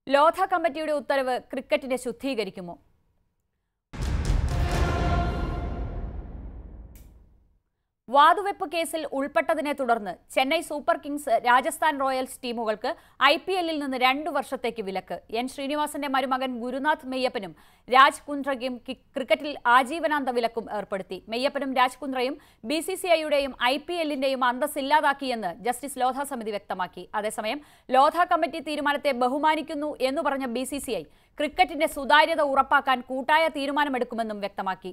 ലോധ കമ്മിറ്റിയുടെ ഉത്തരവ് ക്രിക്കറ്റിനെ ശുദ്ധീകരിക്കുമോ വാതുവെപ്പ് കേസിൽ ഉൾപ്പെട്ടതിനെ തുടർന്ന് Chennai Super Kings Rajasthan Royals ടീമുകൾക്ക് ഐ പി എല്ലിൽ നിന്ന് രണ്ടു വർഷത്തേക്ക് വിലക്ക് എൻ ശ്രീനിവാസന്റെ മരുമകൻ ഗുരുനാഥ് മെയ്യപ്പനും രാജ് കുന്ദ്രയ്ക്കും കി- ക്രിക്കറ്റിൽ ആജീവനാന്ത വിലക്കും ഏർപ്പെടുത്തി മെയ്യപ്പനും രാജ് കുന്ദ്രയും ബി സി സി ഐയുടെയും ഐ പി എല്ലിന്റെയും അന്തസ് ഇല്ലാതാക്കിയെന്ന് ജസ്റ്റിസ് ലോധ സമിതി വ്യക്തമാക്കി അതേസമയം ലോധ കമ്മിറ്റി തീരുമാനത്തെ ബഹുമാനിക്കുന്നു എന്ന് പറഞ്ഞ ബി സി സി ഐ ക്രിക്കറ്റിന്റെ സുതാര്യത ഉറപ്പാക്കാൻ കൂട്ടായ തീരുമാനമെടുക്കുമെന്നും വ്യക്തമാക്കി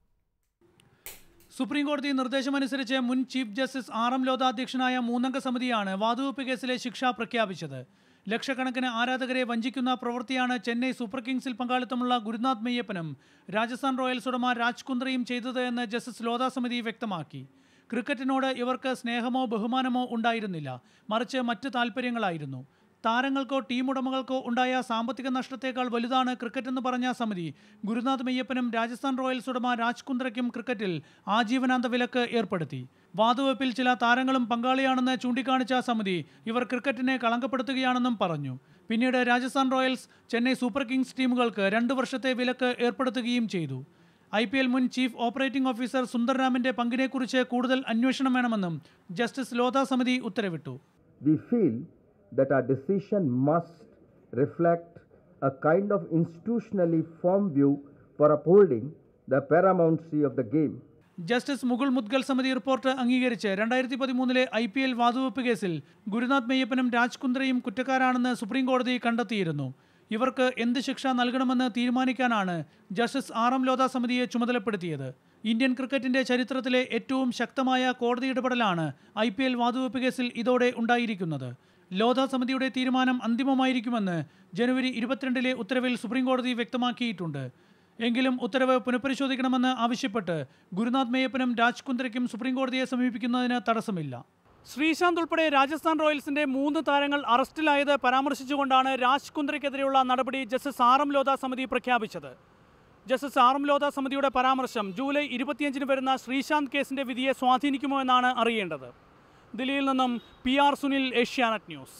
സുപ്രീം കോടതി നിർദ്ദേശമനുസരിച്ച് മുൻ chief justice R M Lodha അധ്യക്ഷനായ മൂന്നംഗ സമിതിയാണ് വാതുവെപ്പ് കേസിലെ ശിക്ഷ പ്രഖ്യാപിച്ചത് ലക്ഷക്കണക്കിന് ആരാധകരെ വഞ്ചിക്കുന്ന പ്രവൃത്തിയാണ് ചെന്നൈ സൂപ്പർ കിങ്സിൽ പങ്കാളിത്തമുള്ള ഗുരുനാഥ് മെയ്യപ്പനും രാജസ്ഥാൻ റോയൽസ് ഉടമ രാജ് കുന്ദ്രയും ചെയ്തത് എന്ന് ജസ്റ്റിസ് ലോധ സമിതി വ്യക്തമാക്കി ക്രിക്കറ്റിനോട് ഇവർക്ക് സ്നേഹമോ ബഹുമാനമോ ഉണ്ടായിരുന്നില്ല മറിച്ച് മറ്റ് താൽപ്പര്യങ്ങളായിരുന്നു താരങ്ങൾക്കോ ടീം ഉടമകൾക്കോ ഉണ്ടായ സാമ്പത്തിക നഷ്ടത്തേക്കാൾ വലുതാണ് ക്രിക്കറ്റ് എന്ന് പറഞ്ഞ സമിതി ഗുരുനാഥ് മെയ്യപ്പനും രാജസ്ഥാൻ റോയൽസ് ഉടമ രാജ് കുന്ദ്രയ്ക്കും ക്രിക്കറ്റിൽ ആജീവനാന്ത വിലക്ക് ഏർപ്പെടുത്തി വാതുവെപ്പിൽ ചില താരങ്ങളും പങ്കാളിയാണെന്ന് ചൂണ്ടിക്കാണിച്ച സമിതി ഇവർ ക്രിക്കറ്റിനെ കളങ്കപ്പെടുത്തുകയാണെന്നും പറഞ്ഞു പിന്നീട് Rajasthan Royals Chennai Super Kings ടീമുകൾക്ക് രണ്ടു വർഷത്തെ വിലക്ക് ഏർപ്പെടുത്തുകയും ചെയ്തു ഐ പി എൽ മുൻ ചീഫ് ഓപ്പറേറ്റിംഗ് ഓഫീസർ സുന്ദർരാമിന്റെ പങ്കിനെക്കുറിച്ച് കൂടുതൽ അന്വേഷണം വേണമെന്നും ജസ്റ്റിസ് ലോധ സമിതി ഉത്തരവിട്ടു we feel that our decision must reflect a kind of institutionally firm view for upholding the paramountcy of the game. Justice Mukul Mudgal സമിതി റിപ്പോർട്ട് അംഗീകരിച്ച് രണ്ടായിരത്തി പതിമൂന്നിലെ ഐ പി എൽ വാതുവെപ്പ് കേസിൽ ഗുരുനാഥ് മെയ്യപ്പനും രാജ് കുന്ദ്രയും കുറ്റക്കാരാണെന്ന് സുപ്രീം കോടതി കണ്ടെത്തിയിരുന്നു ഇവർക്ക് എന്ത് ശിക്ഷ നൽകണമെന്ന് തീരുമാനിക്കാനാണ് ജസ്റ്റിസ് ആർ എം ലോധ സമിതിയെ ചുമതലപ്പെടുത്തിയത് ഇന്ത്യൻ ക്രിക്കറ്റിന്റെ ചരിത്രത്തിലെ ഏറ്റവും ശക്തമായ കോടതി ഇടപെടലാണ് ഐ പി എൽ വാതുവെപ്പ് കേസിൽ ഇതോടെ ഉണ്ടായിരിക്കുന്നത് ലോധ സമിതിയുടെ തീരുമാനം അന്തിമമായിരിക്കുമെന്ന് ജനുവരി ഇരുപത്തിരണ്ടിലെ ഉത്തരവിൽ സുപ്രീം കോടതി വ്യക്തമാക്കിയിട്ടുണ്ട് എങ്കിലും ഉത്തരവ് പുനഃപരിശോധിക്കണമെന്ന് ആവശ്യപ്പെട്ട് ഗുരുനാഥ് മേയപ്പനും രാജ് കുന്ദ്രയ്ക്കും സുപ്രീം കോടതിയെ സമീപിക്കുന്നതിന് തടസ്സമില്ല ശ്രീശാന്ത് ഉൾപ്പെടെ രാജസ്ഥാൻ റോയൽസിന്റെ മൂന്ന് താരങ്ങൾ അറസ്റ്റിലായത് പരാമർശിച്ചുകൊണ്ടാണ് രാജ് കുന്ദ്രയ്ക്കെതിരെയുള്ള നടപടി ജസ്റ്റിസ് ആർ എം ലോധ സമിതി പ്രഖ്യാപിച്ചത് ജസ്റ്റിസ് ആർ എം ലോധ സമിതിയുടെ പരാമർശം ജൂലൈ ഇരുപത്തിയഞ്ചിന് വരുന്ന ശ്രീശാന്ത് കേസിന്റെ വിധിയെ സ്വാധീനിക്കുമോ എന്നാണ് അറിയേണ്ടത് ദില്ലിയിൽ നിന്നും P R Sunil Asianet news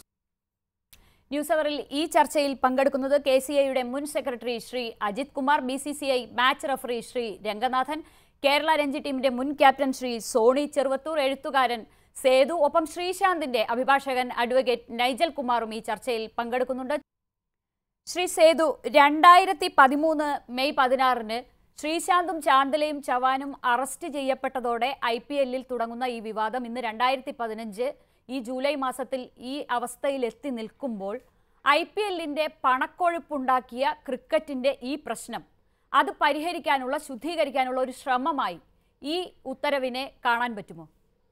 news അവറിൽ ഈ ചർച്ചയിൽ പങ്കെടുക്കുന്നത് കെ സി ഐയുടെ മുൻ secretary Shri Ajith Kumar B C C I match referee Shri Ranganathan Kerala Ranji ടീമിന്റെ മുൻ ക്യാപ്റ്റൻ ശ്രീ സോണി ചെറുവത്തൂർ എഴുത്തുകാരൻ സേതു ഒപ്പം ശ്രീശാന്തിന്റെ അഭിഭാഷകൻ അഡ്വക്കേറ്റ് നൈജൽ കുമാറും ഈ ചർച്ചയിൽ പങ്കെടുക്കുന്നുണ്ട് ശ്രീ സേതു രണ്ടായിരത്തി പതിമൂന്ന് മെയ് പതിനാറിന് ശ്രീശാന്തും ചാന്തലയും ചവാനും അറസ്റ്റ് ചെയ്യപ്പെട്ടതോടെ ഐ പി എല്ലിൽ തുടങ്ങുന്ന ഈ വിവാദം ഇന്ന് രണ്ടായിരത്തി പതിനഞ്ച് ഈ ജൂലൈ മാസത്തിൽ ഈ അവസ്ഥയിൽ എത്തി നിൽക്കുമ്പോൾ ഐ പി എല്ലിന്റെ പണക്കൊഴുപ്പുണ്ടാക്കിയ ക്രിക്കറ്റിന്റെ ഈ പ്രശ്നം അത് പരിഹരിക്കാനുള്ള ശുദ്ധീകരിക്കാനുള്ള ഒരു ശ്രമമായി ഈ ഉത്തരവിനെ കാണാൻ പറ്റുമോ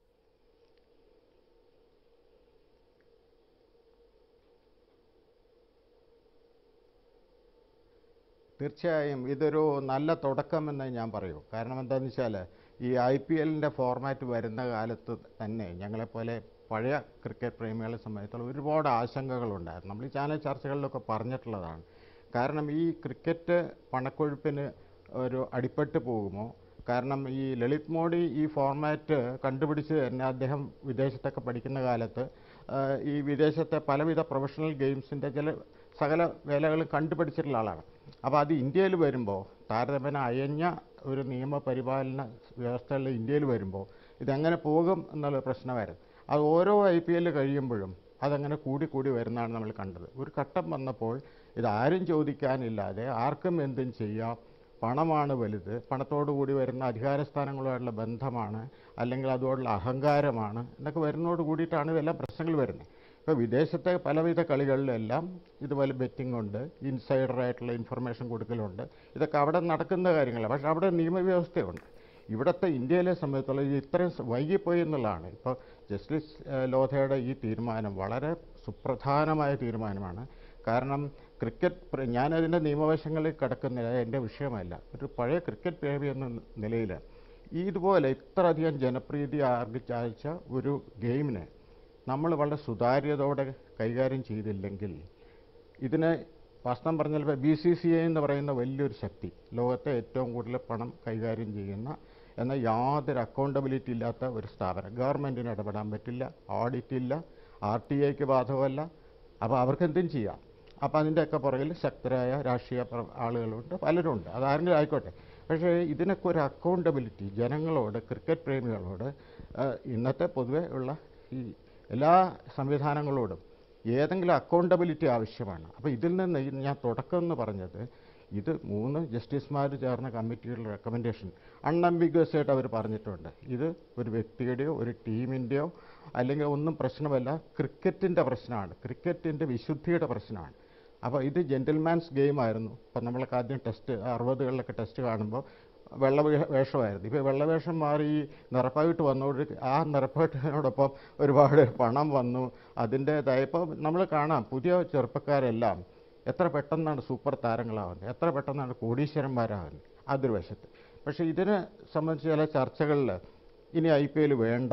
തീർച്ചയായും ഇതൊരു നല്ല തുടക്കമെന്ന് ഞാൻ പറയൂ കാരണം എന്താണെന്ന് വെച്ചാൽ ഈ ഐ പി എല്ലിൻ്റെ ഫോർമാറ്റ് വരുന്ന കാലത്ത് തന്നെ ഞങ്ങളെപ്പോലെ പഴയ ക്രിക്കറ്റ് പ്രേമികളെ സംബന്ധിച്ചിടത്തോളം ഒരുപാട് ആശങ്കകളുണ്ടായിരുന്നു നമ്മൾ ഈ ചാനൽ ചർച്ചകളിലൊക്കെ പറഞ്ഞിട്ടുള്ളതാണ് കാരണം ഈ ക്രിക്കറ്റ് പണക്കൊഴുപ്പിന് ഒരു അടിപ്പെട്ട് പോകുമോ കാരണം ഈ ലളിത് മോഡി ഈ ഫോർമാറ്റ് കണ്ടുപിടിച്ച് തന്നെ അദ്ദേഹം വിദേശത്തൊക്കെ പഠിക്കുന്ന കാലത്ത് ആ, ഈ വിദേശത്തെ പലവിധ പ്രൊഫഷണൽ ഗെയിംസിൻ്റെ ചില സകല വേലകളും കണ്ടുപിടിച്ചിട്ടുള്ള ആളാണ് അപ്പോൾ അത് ഇന്ത്യയിൽ വരുമ്പോൾ താരതമ്യേന അയഞ്ഞ ഒരു നിയമപരിപാലന വ്യവസ്ഥകളിൽ ഇന്ത്യയിൽ വരുമ്പോൾ ഇതെങ്ങനെ പോകും എന്നുള്ള പ്രശ്നമായിരുന്നു അത് ഓരോ ഐ പി എല്ല് കഴിയുമ്പോഴും അതങ്ങനെ കൂടി കൂടി വരുന്നതാണ് നമ്മൾ കണ്ടത് ഒരു ഘട്ടം വന്നപ്പോൾ ഇതാരും ചോദിക്കാനില്ലാതെ ആർക്കും എന്തും ചെയ്യാം പണമാണ് വലുത് പണത്തോടു കൂടി വരുന്ന അധികാരസ്ഥാനങ്ങളുമായിട്ടുള്ള ബന്ധമാണ് അല്ലെങ്കിൽ അതോടുള്ള അഹങ്കാരമാണ് എന്നൊക്കെ വരുന്നതോട് കൂടിയിട്ടാണ് ഇതെല്ലാം പ്രശ്നങ്ങൾ വരുന്നത് ഇപ്പോൾ വിദേശത്തെ പലവിധ കളികളിലെല്ലാം ഇതുപോലെ ബെറ്റിംഗ് ഉണ്ട് ഇൻസൈഡറായിട്ടുള്ള ഇൻഫർമേഷൻ കൊടുക്കലുണ്ട് ഇതൊക്കെ അവിടെ നടക്കുന്ന കാര്യങ്ങളാണ് പക്ഷേ അവിടെ നിയമവ്യവസ്ഥയുണ്ട് ഇവിടുത്തെ ഇന്ത്യയിലെ സംബന്ധിച്ചുള്ള ഇത് ഇത്രയും സ- വൈകിപ്പോയി എന്നുള്ളതാണ് ഇപ്പോൾ ജസ്റ്റിസ് ഏഹ്, ലോധയുടെ ഈ തീരുമാനം വളരെ സുപ്രധാനമായ തീരുമാനമാണ് കാരണം ക്രിക്കറ്റ് പ്ര- ഞാനതിൻ്റെ നിയമവശങ്ങളിൽ കിടക്കുന്നില്ല അത് എൻ്റെ വിഷയമല്ല ഒരു പഴയ ക്രിക്കറ്റ് പ്രേമി എന്ന നിലയിൽ ഈ ഇതുപോലെ ഇത്രയധികം ജനപ്രീതി ആർജിച്ച ഒരു ഗെയിമിനെ നമ്മൾ വളരെ സുതാര്യതയോടെ കൈകാര്യം ചെയ്തില്ലെങ്കിൽ ഇതിനെ വാസ്തവം പറഞ്ഞാൽ ബി സി സി ഐ എന്ന് പറയുന്ന വലിയൊരു ശക്തി ലോകത്തെ ഏറ്റവും കൂടുതൽ പണം കൈകാര്യം ചെയ്യുന്ന എന്നാൽ യാതൊരു അക്കൗണ്ടബിലിറ്റി ഇല്ലാത്ത ഒരു സ്ഥാപനം ഗവൺമെൻറ്റിന് ഇടപെടാൻ പറ്റില്ല ഓഡിറ്റ് ഇല്ല ആർ ടി ഐക്ക് ബാധകമല്ല അപ്പോൾ അവർക്ക് എന്തും ചെയ്യാം അപ്പോൾ അതിൻ്റെയൊക്കെ പുറകിൽ ശക്തരായ രാഷ്ട്രീയ പ്ര- ആളുകളുണ്ട് പലരുണ്ട് അതാരെങ്കിലും ആയിക്കോട്ടെ പക്ഷേ ഇതിനൊക്കെ ഒരു അക്കൗണ്ടബിലിറ്റി ജനങ്ങളോട് ക്രിക്കറ്റ് പ്രേമികളോട് ആ, ഇന്നത്തെ പൊതുവെ ഉള്ള ഈ എല്ലാ സംവിധാനങ്ങളോടും ഏതെങ്കിലും അക്കൗണ്ടബിലിറ്റി ആവശ്യമാണ് അപ്പോൾ ഇതിൽ നിന്ന് ഈ ഞാൻ തുടക്കം എന്ന് പറഞ്ഞത് ഇത് മൂന്ന് ജസ്റ്റിസുമാർ ചേർന്ന കമ്മിറ്റികളുടെ റെക്കമെൻഡേഷൻ അൺഅംബിഗ്വസ് ആയിട്ട് അവർ പറഞ്ഞിട്ടുണ്ട് ഇത് ഒരു വ്യക്തിയുടെയോ ഒരു ടീമിൻ്റെയോ അല്ലെങ്കിൽ ഒന്നും പ്രശ്നമല്ല ക്രിക്കറ്റിൻ്റെ പ്രശ്നമാണ് ക്രിക്കറ്റിൻ്റെ വിശുദ്ധിയുടെ പ്രശ്നമാണ് അപ്പോൾ ഇത് ജെൻറ്റിൽമാൻസ് ഗെയിം ആയിരുന്നു ഇപ്പം നമ്മളൊക്കെ ആദ്യം ടെസ്റ്റ് അറുപതുകളിലൊക്കെ ടെസ്റ്റ് കാണുമ്പോൾ വെള്ള വേ- വേഷമായിരുന്നു ഇപ്പോൾ വെള്ളവേഷം മാറി നിറപ്പായിട്ട് വന്നോട് ആ നിറപ്പായിട്ടിനോടൊപ്പം ഒരുപാട് പണം വന്നു അതിൻ്റേതായ ഇപ്പോൾ നമ്മൾ കാണാം പുതിയ ചെറുപ്പക്കാരെല്ലാം എത്ര പെട്ടെന്നാണ് സൂപ്പർ താരങ്ങളാവുന്നത് എത്ര പെട്ടെന്നാണ് കോടീശ്വരന്മാരാകുന്നത് അതൊരു വശത്ത് പക്ഷേ ഇതിനെ സംബന്ധിച്ച് ചില ചർച്ചകളിൽ ഇനി ഐ പി എൽ വേണ്ട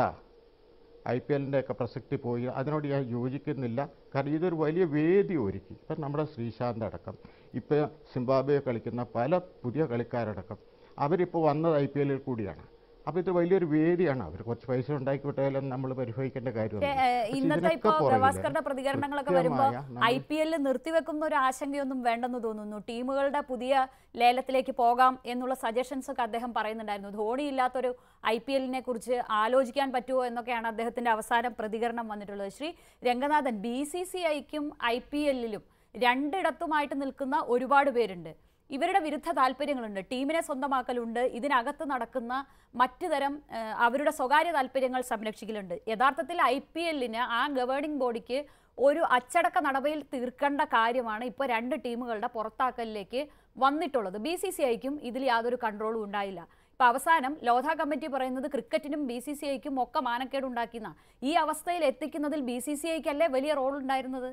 ഐ പി എല്ലിൻ്റെ ഒക്കെ പ്രസക്തി പോയി അതിനോട് ഞാൻ യോജിക്കുന്നില്ല കാരണം ഇതൊരു വലിയ വേദി ഒരുക്കി ഇപ്പം നമ്മുടെ ശ്രീശാന്ത് അടക്കം ഇപ്പോൾ സിംബാബ്വെ കളിക്കുന്ന പല പുതിയ കളിക്കാരടക്കം അവരിപ്പോൾ വന്നത് ഐ പി എല്ലിൽ കൂടിയാണ് അപ്പോൾ ഇത് വലിയൊരു വേദിയാണ് അവർ കുറച്ച് പൈസ ഉണ്ടാക്കി വിട്ടാലും നമ്മൾ പരിഭവിക്കേണ്ട പക്ഷേ, കാര്യമൊന്നും ഏഹ്, ഇന്നത്തെ ഇപ്പോ ഗവാസ്കറുടെ പ്രതികരണങ്ങളൊക്കെ വരുമ്പോ ഐ പി എല്ലിൽ നിർത്തിവെക്കുന്ന ഒരു ആശങ്കയൊന്നും വേണ്ടെന്ന് തോന്നുന്നു ടീമുകളുടെ പുതിയ ലേലത്തിലേക്ക് പോകാം എന്നുള്ള സജഷൻസ് ഒക്കെ അദ്ദേഹം പറയുന്നുണ്ടായിരുന്നു ധോണി ഇല്ലാത്തൊരു ഐ പി എല്ലിനെ കുറിച്ച് ആലോചിക്കാൻ പറ്റുമോ എന്നൊക്കെയാണ് അദ്ദേഹത്തിന്റെ അവസാന പ്രതികരണം വന്നിട്ടുള്ളത് Shri Ranganathan B C C ഐക്കും ഐ പി എല്ലിലും രണ്ടിടത്തുമായിട്ട് നിൽക്കുന്ന ഒരുപാട് പേരുണ്ട് ഇവരുടെ വിരുദ്ധ താല്പര്യങ്ങളുണ്ട് ടീമിനെ സ്വന്തമാക്കലുണ്ട് ഇതിനകത്ത് നടക്കുന്ന മറ്റു തരം ഏഹ്, അവരുടെ സ്വകാര്യ താല്പര്യങ്ങൾ സംരക്ഷിക്കലുണ്ട് യഥാർത്ഥത്തിൽ ഐ പി എല്ലിന് ആ ഗവേണിംഗ് ബോഡിക്ക് ഒരു അച്ചടക്ക നടപടിയിൽ തീർക്കേണ്ട കാര്യമാണ് ഇപ്പോൾ രണ്ട് ടീമുകളുടെ പുറത്താക്കലിലേക്ക് വന്നിട്ടുള്ളത് ബി സി സി ഐക്കും ഇതിൽ യാതൊരു കൺട്രോളും ഉണ്ടായില്ല ഇപ്പൊ അവസാനം ലോധ കമ്മിറ്റി പറയുന്നത് ക്രിക്കറ്റിനും ബി സി സി ഐക്കും ഒക്കെ മാനക്കേട് ഉണ്ടാക്കുന്ന ഈ അവസ്ഥയിൽ എത്തിക്കുന്നതിൽ ബി സി സി ഐക്കല്ലേ വലിയ റോൾ ഉണ്ടായിരുന്നത്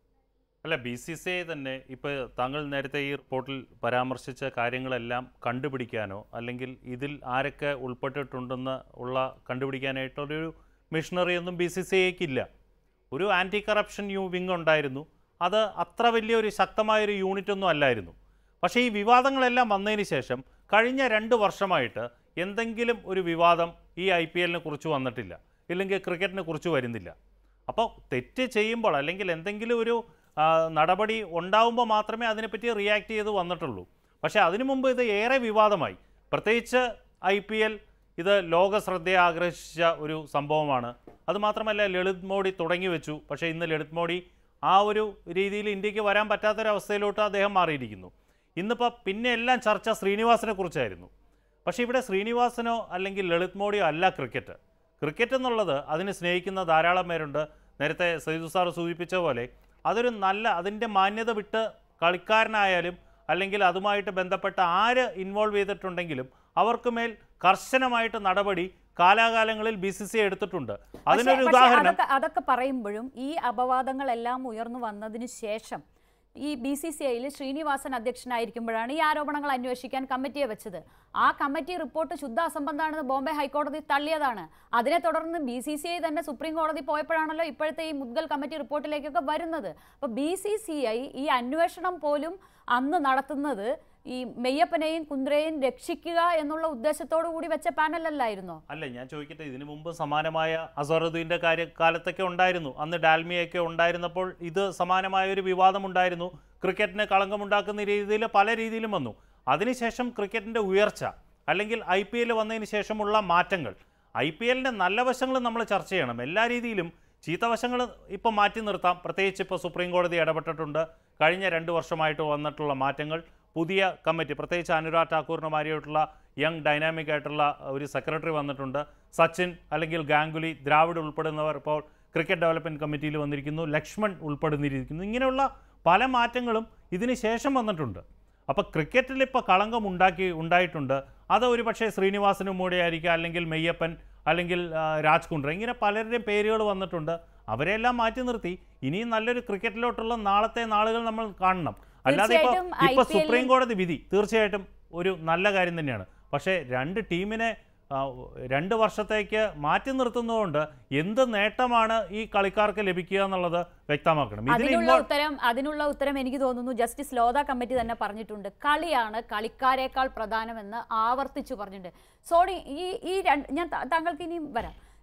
അല്ല ബി സി സി ഐ തന്നെ ഇപ്പോൾ താങ്കൾ നേരത്തെ ഈ റിപ്പോർട്ടിൽ പരാമർശിച്ച കാര്യങ്ങളെല്ലാം കണ്ടുപിടിക്കാനോ അല്ലെങ്കിൽ ഇതിൽ ആരൊക്കെ ഉൾപ്പെട്ടിട്ടുണ്ടെന്ന് ഉള്ള കണ്ടുപിടിക്കാനായിട്ടൊരു മിഷണറി ഒന്നും ബി സി സി ഐക്കില്ല ഒരു ആൻറ്റി കറപ്ഷൻ യു വിങ് ഉണ്ടായിരുന്നു അത് അത്ര വലിയൊരു ശക്തമായൊരു യൂണിറ്റ് ഒന്നും അല്ലായിരുന്നു പക്ഷേ ഈ വിവാദങ്ങളെല്ലാം വന്നതിന് ശേഷം കഴിഞ്ഞ രണ്ട് വർഷമായിട്ട് എന്തെങ്കിലും ഒരു വിവാദം ഈ ഐ പി എല്ലിനെ കുറിച്ച് വന്നിട്ടില്ല ഇല്ലെങ്കിൽ ക്രിക്കറ്റിനെ കുറിച്ച് വരുന്നില്ല അപ്പോൾ തെറ്റ് ചെയ്യുമ്പോൾ അല്ലെങ്കിൽ എന്തെങ്കിലും ഒരു ആ, നടപടി ഉണ്ടാവുമ്പോൾ മാത്രമേ അതിനെപ്പറ്റി റിയാക്ട് ചെയ്ത് വന്നിട്ടുള്ളൂ പക്ഷേ അതിനു മുമ്പ് ഇത് ഏറെ വിവാദമായി പ്രത്യേകിച്ച് ഐ പി എൽ ഇത് ലോക ശ്രദ്ധയെ ആഗ്രഹിച്ച ഒരു സംഭവമാണ് അതുമാത്രമല്ല ലളിത് മോഡി തുടങ്ങി വെച്ചു പക്ഷേ ഇന്ന് ലളിത് മോഡി ആ ഒരു രീതിയിൽ ഇന്ത്യക്ക് വരാൻ പറ്റാത്തൊരവസ്ഥയിലോട്ട് അദ്ദേഹം മാറിയിരിക്കുന്നു ഇന്നിപ്പോൾ പിന്നെ എല്ലാം ചർച്ച ശ്രീനിവാസനെ കുറിച്ചായിരുന്നു പക്ഷേ ഇവിടെ ശ്രീനിവാസനോ അല്ലെങ്കിൽ ലളിത് മോഡിയോ അല്ല ക്രിക്കറ്റ് ക്രിക്കറ്റ് എന്നുള്ളത് അതിനെ സ്നേഹിക്കുന്ന ധാരാളം പേരുണ്ട് നേരത്തെ സൈദു സാർ സൂചിപ്പിച്ച പോലെ അതൊരു നല്ല അതിൻ്റെ മാന്യത വിട്ട് കളിക്കാരനായാലും അല്ലെങ്കിൽ അതുമായിട്ട് ബന്ധപ്പെട്ട ആര് ഇൻവോൾവ് ചെയ്തിട്ടുണ്ടെങ്കിലും അവർക്ക് മേൽ കർശനമായിട്ട് നടപടി കാലാകാലങ്ങളിൽ ബി സി സി എടുത്തിട്ടുണ്ട് അതിനൊരു പക്ഷേ- പക്ഷേ ഉദാഹരണം അതൊക്കെ അതൊക്കെ പറയുമ്പോഴും ഈ അപവാദങ്ങളെല്ലാം ഉയർന്നു വന്നതിന് ശേഷം ഈ ബി സി സി ഐയിൽ ശ്രീനിവാസൻ അധ്യക്ഷനായിരിക്കുമ്പോഴാണ് ഈ ആരോപണങ്ങൾ അന്വേഷിക്കാൻ കമ്മിറ്റിയെ വെച്ചത് ആ കമ്മിറ്റി റിപ്പോർട്ട് ശുദ്ധ അസംബന്ധമാണെന്ന് ബോംബെ ഹൈക്കോടതി തള്ളിയതാണ് അതിനെ തുടർന്ന് ബി സി സി ഐ തന്നെ സുപ്രീം കോടതി പോയപ്പോഴാണല്ലോ ഇപ്പോഴത്തെ ഈ മുദ്ഗൽ കമ്മിറ്റി റിപ്പോർട്ടിലേക്കൊക്കെ വരുന്നത് അപ്പോൾ ബി സി സി ഐ ഈ അന്വേഷണം പോലും അന്ന് നടത്തുന്നത് ഈ മെയ്യപ്പനെയും കുന്ദ്രയെയും രക്ഷിക്കുക എന്നുള്ള ഉദ്ദേശത്തോടു കൂടി വെച്ച പാനലല്ലായിരുന്നോ അല്ല ഞാൻ ചോദിക്കട്ടെ ഇതിനു മുമ്പ് സമാനമായ അസറുദ്ദീൻ്റെ കാര്യ കാലത്തൊക്കെ ഉണ്ടായിരുന്നു അന്ന് ഡാൽമിയൊക്കെ ഉണ്ടായിരുന്നപ്പോൾ ഇത് സമാനമായ ഒരു വിവാദം ഉണ്ടായിരുന്നു ക്രിക്കറ്റിന് കളങ്കമുണ്ടാക്കുന്ന രീതിയിൽ പല രീതിയിലും വന്നു അതിനുശേഷം ക്രിക്കറ്റിൻ്റെ ഉയർച്ച അല്ലെങ്കിൽ ഐ പി എൽ വന്നതിന് ശേഷമുള്ള മാറ്റങ്ങൾ ഐ പി എല്ലിൻ്റെ നല്ല വശങ്ങൾ നമ്മൾ ചർച്ച ചെയ്യണം എല്ലാ രീതിയിലും ചീത്തവശങ്ങൾ ഇപ്പം മാറ്റി നിർത്താം പ്രത്യേകിച്ച് ഇപ്പോൾ സുപ്രീം കോടതി ഇടപെട്ടിട്ടുണ്ട് കഴിഞ്ഞ രണ്ട് വർഷമായിട്ട് വന്നിട്ടുള്ള മാറ്റങ്ങൾ പുതിയ കമ്മിറ്റി പ്രത്യേകിച്ച് അനുരാഗ് ഠാക്കൂറിന് മാറിയിട്ടുള്ള യങ് ഡൈനാമിക് ആയിട്ടുള്ള ഒരു സെക്രട്ടറി വന്നിട്ടുണ്ട് സച്ചിൻ അല്ലെങ്കിൽ ഗാംഗുലി ദ്രാവിഡ് ഉൾപ്പെടുന്നവർ ഇപ്പോൾ ക്രിക്കറ്റ് ഡെവലപ്മെൻറ്റ് കമ്മിറ്റിയിൽ വന്നിരിക്കുന്നു ലക്ഷ്മൺ ഉൾപ്പെടുന്നിരിക്കുന്നു ഇങ്ങനെയുള്ള പല മാറ്റങ്ങളും ഇതിന് ശേഷം വന്നിട്ടുണ്ട് അപ്പോൾ ക്രിക്കറ്റിൽ ഇപ്പോൾ കളങ്കം ഉണ്ടാക്കി ഉണ്ടായിട്ടുണ്ട് അത് ഒരു പക്ഷേ ശ്രീനിവാസനും കൂടെ ആയിരിക്കാം അല്ലെങ്കിൽ മെയ്യപ്പൻ അല്ലെങ്കിൽ ആ, രാജ് കുണ്ട്ര ഇങ്ങനെ പലരുടെയും പേരുകൾ വന്നിട്ടുണ്ട് അവരെല്ലാം മാറ്റി നിർത്തി ഇനിയും നല്ലൊരു ക്രിക്കറ്റിലോട്ടുള്ള നാളത്തെ നാളുകൾ നമ്മൾ കാണണം അല്ലാതെ ഇപ്പോൾ തീർച്ചയായിട്ടും ഇപ്പോൾ IPL ൽ സുപ്രീം കോടതി വിധി തീർച്ചയായിട്ടും ഒരു നല്ല കാര്യം തന്നെയാണ് പക്ഷേ രണ്ട് ടീമിനെ ആ, രണ്ട് വർഷത്തേക്ക് മാറ്റി നിർത്തുന്നതുകൊണ്ട് എന്ത് നേട്ടമാണ് ഈ കളിക്കാർക്ക് ലഭിക്കുക എന്നുള്ളത് വ്യക്തമാക്കണം ഇതിൽ അതിനുള്ള ഇൻവോൾവ് ഉത്തരം അതിനുള്ള ഉത്തരം എനിക്ക് തോന്നുന്നു ജസ്റ്റിസ് ലോധ കമ്മിറ്റി തന്നെ പറഞ്ഞിട്ടുണ്ട് കളിയാണ് കളിക്കാരേക്കാൾ പ്രധാനമെന്ന് ആവർത്തിച്ചു പറഞ്ഞിട്ടുണ്ട് സോണി ഈ ഈ രണ്ട് ഞാൻ താ- താങ്കൾക്ക് ഇനിയും വരാം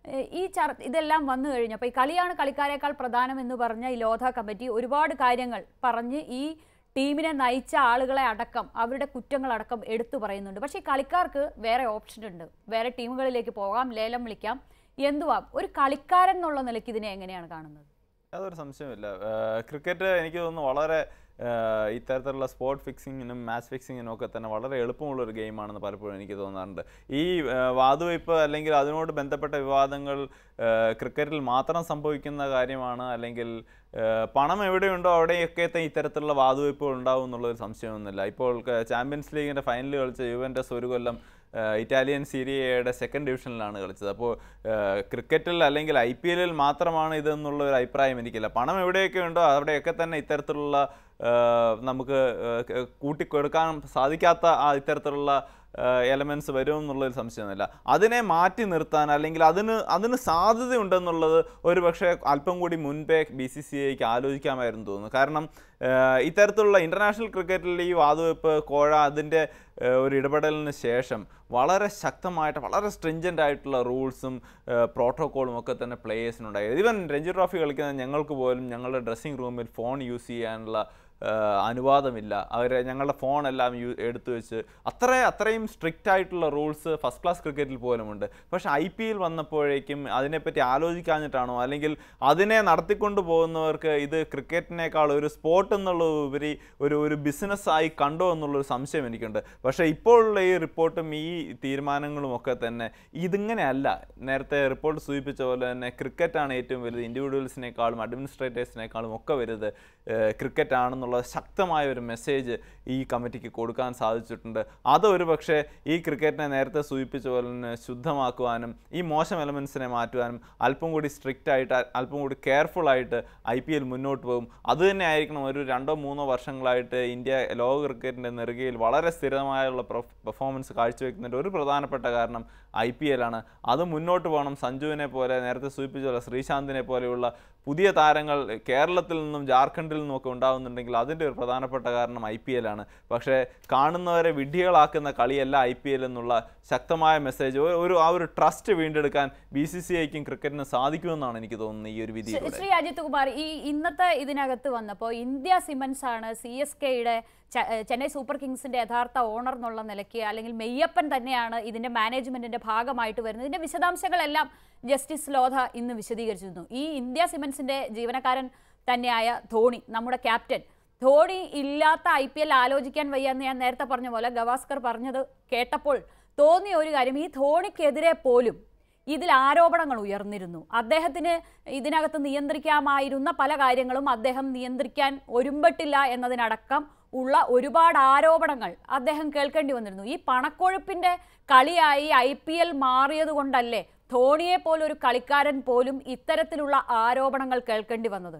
ഏഹ് ഈ ചർ ഇതെല്ലാം വന്നു കഴിഞ്ഞപ്പോൾ ഈ കളിയാണ് കളിക്കാരേക്കാൾ പ്രധാനം എന്ന് പറഞ്ഞ ഈ ലോധ കമ്മിറ്റി ഒരുപാട് കാര്യങ്ങൾ പറഞ്ഞ് ഈ ടീമിനെ നയിച്ച ആളുകളെ അടക്കം അവരുടെ കുറ്റങ്ങളടക്കം എടുത്തു പറയുന്നുണ്ട് പക്ഷേ ഈ കളിക്കാർക്ക് വേറെ ഓപ്ഷൻ ഉണ്ട് വേറെ ടീമുകളിലേക്ക് പോകാം ലേലം വിളിക്കാം എന്തുവാം ഒരു കളിക്കാരൻ എന്നുള്ള നിലയ്ക്ക് ഇതിനെ എങ്ങനെയാണ് കാണുന്നത് യാതൊരു സംശയമില്ല ആഹ് ക്രിക്കറ്റ് എനിക്ക് തോന്നുന്നു വളരെ ആഹ് ഇത്തരത്തിലുള്ള സ്പോട്ട് ഫിക്സിങ്ങിനും മാച്ച് ഫിക്സിങ്ങിനും ഒക്കെ തന്നെ വളരെ എളുപ്പമുള്ള ഒരു ഗെയിമാണെന്ന് പലപ്പോഴും എനിക്ക് തോന്നാറുണ്ട് ഈ ആഹ് വാതുവയ്പ് അല്ലെങ്കിൽ അതിനോട് ബന്ധപ്പെട്ട വിവാദങ്ങൾ ആഹ് ക്രിക്കറ്റിൽ മാത്രം സംഭവിക്കുന്ന കാര്യമാണ് അല്ലെങ്കിൽ ആഹ് പണം എവിടെയുണ്ടോ അവിടെയൊക്കെ ത- ഇത്തരത്തിലുള്ള വാതുവയ്പുകൾ ഉണ്ടാവും എന്നുള്ളൊരു സംശയമൊന്നുമില്ല ഇപ്പോൾ ക- ചാമ്പ്യൻസ് ലീഗിൻ്റെ ഫൈനൽ കളിച്ച യുവൻറ്റസ് ഒരു കൊല്ലം ആഹ് ഇറ്റാലിയൻ സീരിയയുടെ സെക്കൻഡ് ഡിവിഷനിലാണ് കളിച്ചത് അപ്പോൾ ക്രിക്കറ്റിൽ അല്ലെങ്കിൽ ഐ പി എല്ലിൽ മാത്രമാണ് ഇതെന്നുള്ള ഒരു അഭിപ്രായം എനിക്കില്ല പണം എവിടെയൊക്കെ ഉണ്ടോ അവിടെയൊക്കെ തന്നെ ഇത്തരത്തിലുള്ള ആഹ് നമുക്ക് ആഹ് ക- കൂട്ടിക്കൊടുക്കാൻ സാധിക്കാത്ത ആ ഇത്തരത്തിലുള്ള എലമെൻറ്റ്സ് വരും എന്നുള്ളൊരു സംശയമൊന്നുമില്ല അതിനെ മാറ്റി നിർത്താൻ അല്ലെങ്കിൽ അതിന് അതിന് സാധ്യതയുണ്ടെന്നുള്ളത് ഒരു പക്ഷേ അല്പം കൂടി മുൻപേ ബി സി സി ഐക്ക് ആലോചിക്കാമായിരുന്നു തോന്നുന്നു കാരണം ആഹ് ഇത്തരത്തിലുള്ള ഇൻ്റർനാഷണൽ ക്രിക്കറ്റിൽ ഈ വാതുവെപ്പ് കോഴ അതിൻ്റെ ആഹ് ഒരു ഇടപെടലിന് ശേഷം വളരെ ശക്തമായിട്ട് വളരെ സ്ട്രിഞ്ചൻ്റ് ആയിട്ടുള്ള റൂൾസും പ്രോട്ടോക്കോളും ഒക്കെ തന്നെ പ്ലേയേഴ്സിനുണ്ടായി ഈവൻ രഞ്ജി ട്രോഫി കളിക്കുന്ന ഞങ്ങൾക്ക് പോലും ഞങ്ങളുടെ ഡ്രസ്സിംഗ് റൂമിൽ ഫോൺ യൂസ് ചെയ്യാനുള്ള ആഹ് അനുവാദമില്ല അവർ ഞങ്ങളുടെ ഫോണെല്ലാം യൂ എടുത്തു വെച്ച് അത്ര അത്രയും സ്ട്രിക്റ്റ് ആയിട്ടുള്ള റൂൾസ് ഫസ്റ്റ് ക്ലാസ് ക്രിക്കറ്റിൽ പോലുമുണ്ട് പക്ഷേ ഐ പി എൽ വന്നപ്പോഴേക്കും അതിനെപ്പറ്റി ആലോചിക്കാഞ്ഞിട്ടാണോ അല്ലെങ്കിൽ അതിനെ നടത്തിക്കൊണ്ട് പോകുന്നവർക്ക് ഇത് ക്രിക്കറ്റിനേക്കാൾ ഒരു സ്പോർട്ട് എന്നുള്ള ഉപരി ഒരു ഒരു ബിസിനസ്സായി കണ്ടോ എന്നുള്ളൊരു സംശയം എനിക്കുണ്ട് പക്ഷേ ഇപ്പോഴുള്ള ഈ റിപ്പോർട്ടും ഈ തീരുമാനങ്ങളും ഒക്കെ തന്നെ ഇതിങ്ങനെയല്ല നേരത്തെ റിപ്പോർട്ട് സൂചിപ്പിച്ച പോലെ തന്നെ ക്രിക്കറ്റാണ് ഏറ്റവും വലുത് ഇൻഡിവിജ്വൽസിനേക്കാളും അഡ്മിനിസ്ട്രേറ്റേഴ്സിനേക്കാളും ഒക്കെ വലുത് ക്രിക്കറ്റ് ആണെന്നുള്ള ശക്തമായ ഒരു മെസ്സേജ് ഈ കമ്മിറ്റിക്ക് കൊടുക്കാൻ സാധിച്ചിട്ടുണ്ട് അത് ഒരു പക്ഷേ ഈ ക്രിക്കറ്റിനെ നേരത്തെ സൂചിപ്പിച്ച പോലെ തന്നെ ശുദ്ധമാക്കുവാനും ഈ മോശം എലമെൻസിനെ മാറ്റുവാനും അല്പം കൂടി സ്ട്രിക്റ്റ് ആയിട്ട് അല്പം കൂടി കെയർഫുൾ ആയിട്ട് ഐ പി എൽ മുന്നോട്ട് പോകും അത് തന്നെ ആയിരിക്കണം ഒരു രണ്ടോ മൂന്നോ വർഷങ്ങളായിട്ട് ഇന്ത്യ ലോക ക്രിക്കറ്റിൻ്റെ നെറുകയിൽ വളരെ സ്ഥിരമായുള്ള പെർഫോമൻസ് കാഴ്ചവെക്കുന്നതിൻ്റെ ഒരു പ്രധാനപ്പെട്ട കാരണം ഐ പി എൽ ആണ് അത് മുന്നോട്ട് പോകണം സഞ്ജുവിനെ പോലെ നേരത്തെ സൂചിപ്പിച്ച പോലെ ശ്രീശാന്തിനെ പോലെയുള്ള പുതിയ താരങ്ങൾ കേരളത്തിൽ നിന്നും ജാർഖണ്ഡിൽ നിന്നും ഒക്കെ ഉണ്ടാകുന്നുണ്ടെങ്കിൽ അതിൻ്റെ ഒരു പ്രധാനപ്പെട്ട കാരണം ഐ പി എൽ ആണ് പക്ഷേ കാണുന്നവരെ വിഡ്ഢികളാക്കുന്ന കളിയല്ല ഐ പി എൽ എന്നുള്ള ശക്തമായ മെസ്സേജ് ഒരു ആ ഒരു ട്രസ്റ്റ് വീണ്ടെടുക്കാൻ ബി സി സി ഐക്കും ക്രിക്കറ്റിന് സാധിക്കുമെന്നാണ് എനിക്ക് തോന്നുന്നത് ഈ ഒരു വിധിയിലൂടെ ശ്രീ അജിത് കുമാർ ഈ ഇന്നത്തെ ഇതിനകത്ത് വന്നപ്പോൾ ഇന്ത്യ സിമൻസ് ആണ് സി എസ് കെയുടെ ചെന്നൈ സൂപ്പർ കിങ്സിന്റെ യഥാർത്ഥ ഓണർ എന്നുള്ള നിലയ്ക്ക് അല്ലെങ്കിൽ മെയ്യപ്പൻ തന്നെയാണ് ഇതിന്റെ മാനേജ്മെന്റിന്റെ ഭാഗമായിട്ട് വരുന്നത് ഇതിന്റെ വിശദാംശങ്ങളെല്ലാം ജസ്റ്റിസ് ലോധ ഇന്ന് വിശദീകരിച്ചിരുന്നു ഈ ഇന്ത്യ സിമൻസിന്റെ ജീവനക്കാരൻ തന്നെയായ ധോണി നമ്മുടെ ക്യാപ്റ്റൻ ധോണി ഇല്ലാത്ത ഐ പി എൽ ആലോചിക്കാൻ വയ്യ എന്ന് ഞാൻ നേരത്തെ പറഞ്ഞ പോലെ ഗവാസ്കർ പറഞ്ഞത് കേട്ടപ്പോൾ തോന്നിയ ഒരു കാര്യം ഈ ധോണിക്കെതിരെ പോലും ഇതിൽ ആരോപണങ്ങൾ ഉയർന്നിരുന്നു അദ്ദേഹത്തിന് ഇതിനകത്ത് നിയന്ത്രിക്കാമായിരുന്ന പല കാര്യങ്ങളും അദ്ദേഹം നിയന്ത്രിക്കാൻ ഒരുമ്പെട്ടില്ല എന്നതിനടക്കം ഉള്ള ഒരുപാട് ആരോപണങ്ങൾ അദ്ദേഹം കേൾക്കേണ്ടി വന്നിരുന്നു ഈ പണക്കൊഴുപ്പിന്റെ കളിയായി ഐ പി എൽ മാറിയത് കൊണ്ടല്ലേ ധോണിയെ പോലൊരു കളിക്കാരൻ പോലും ഇത്തരത്തിലുള്ള ആരോപണങ്ങൾ കേൾക്കേണ്ടി വന്നത്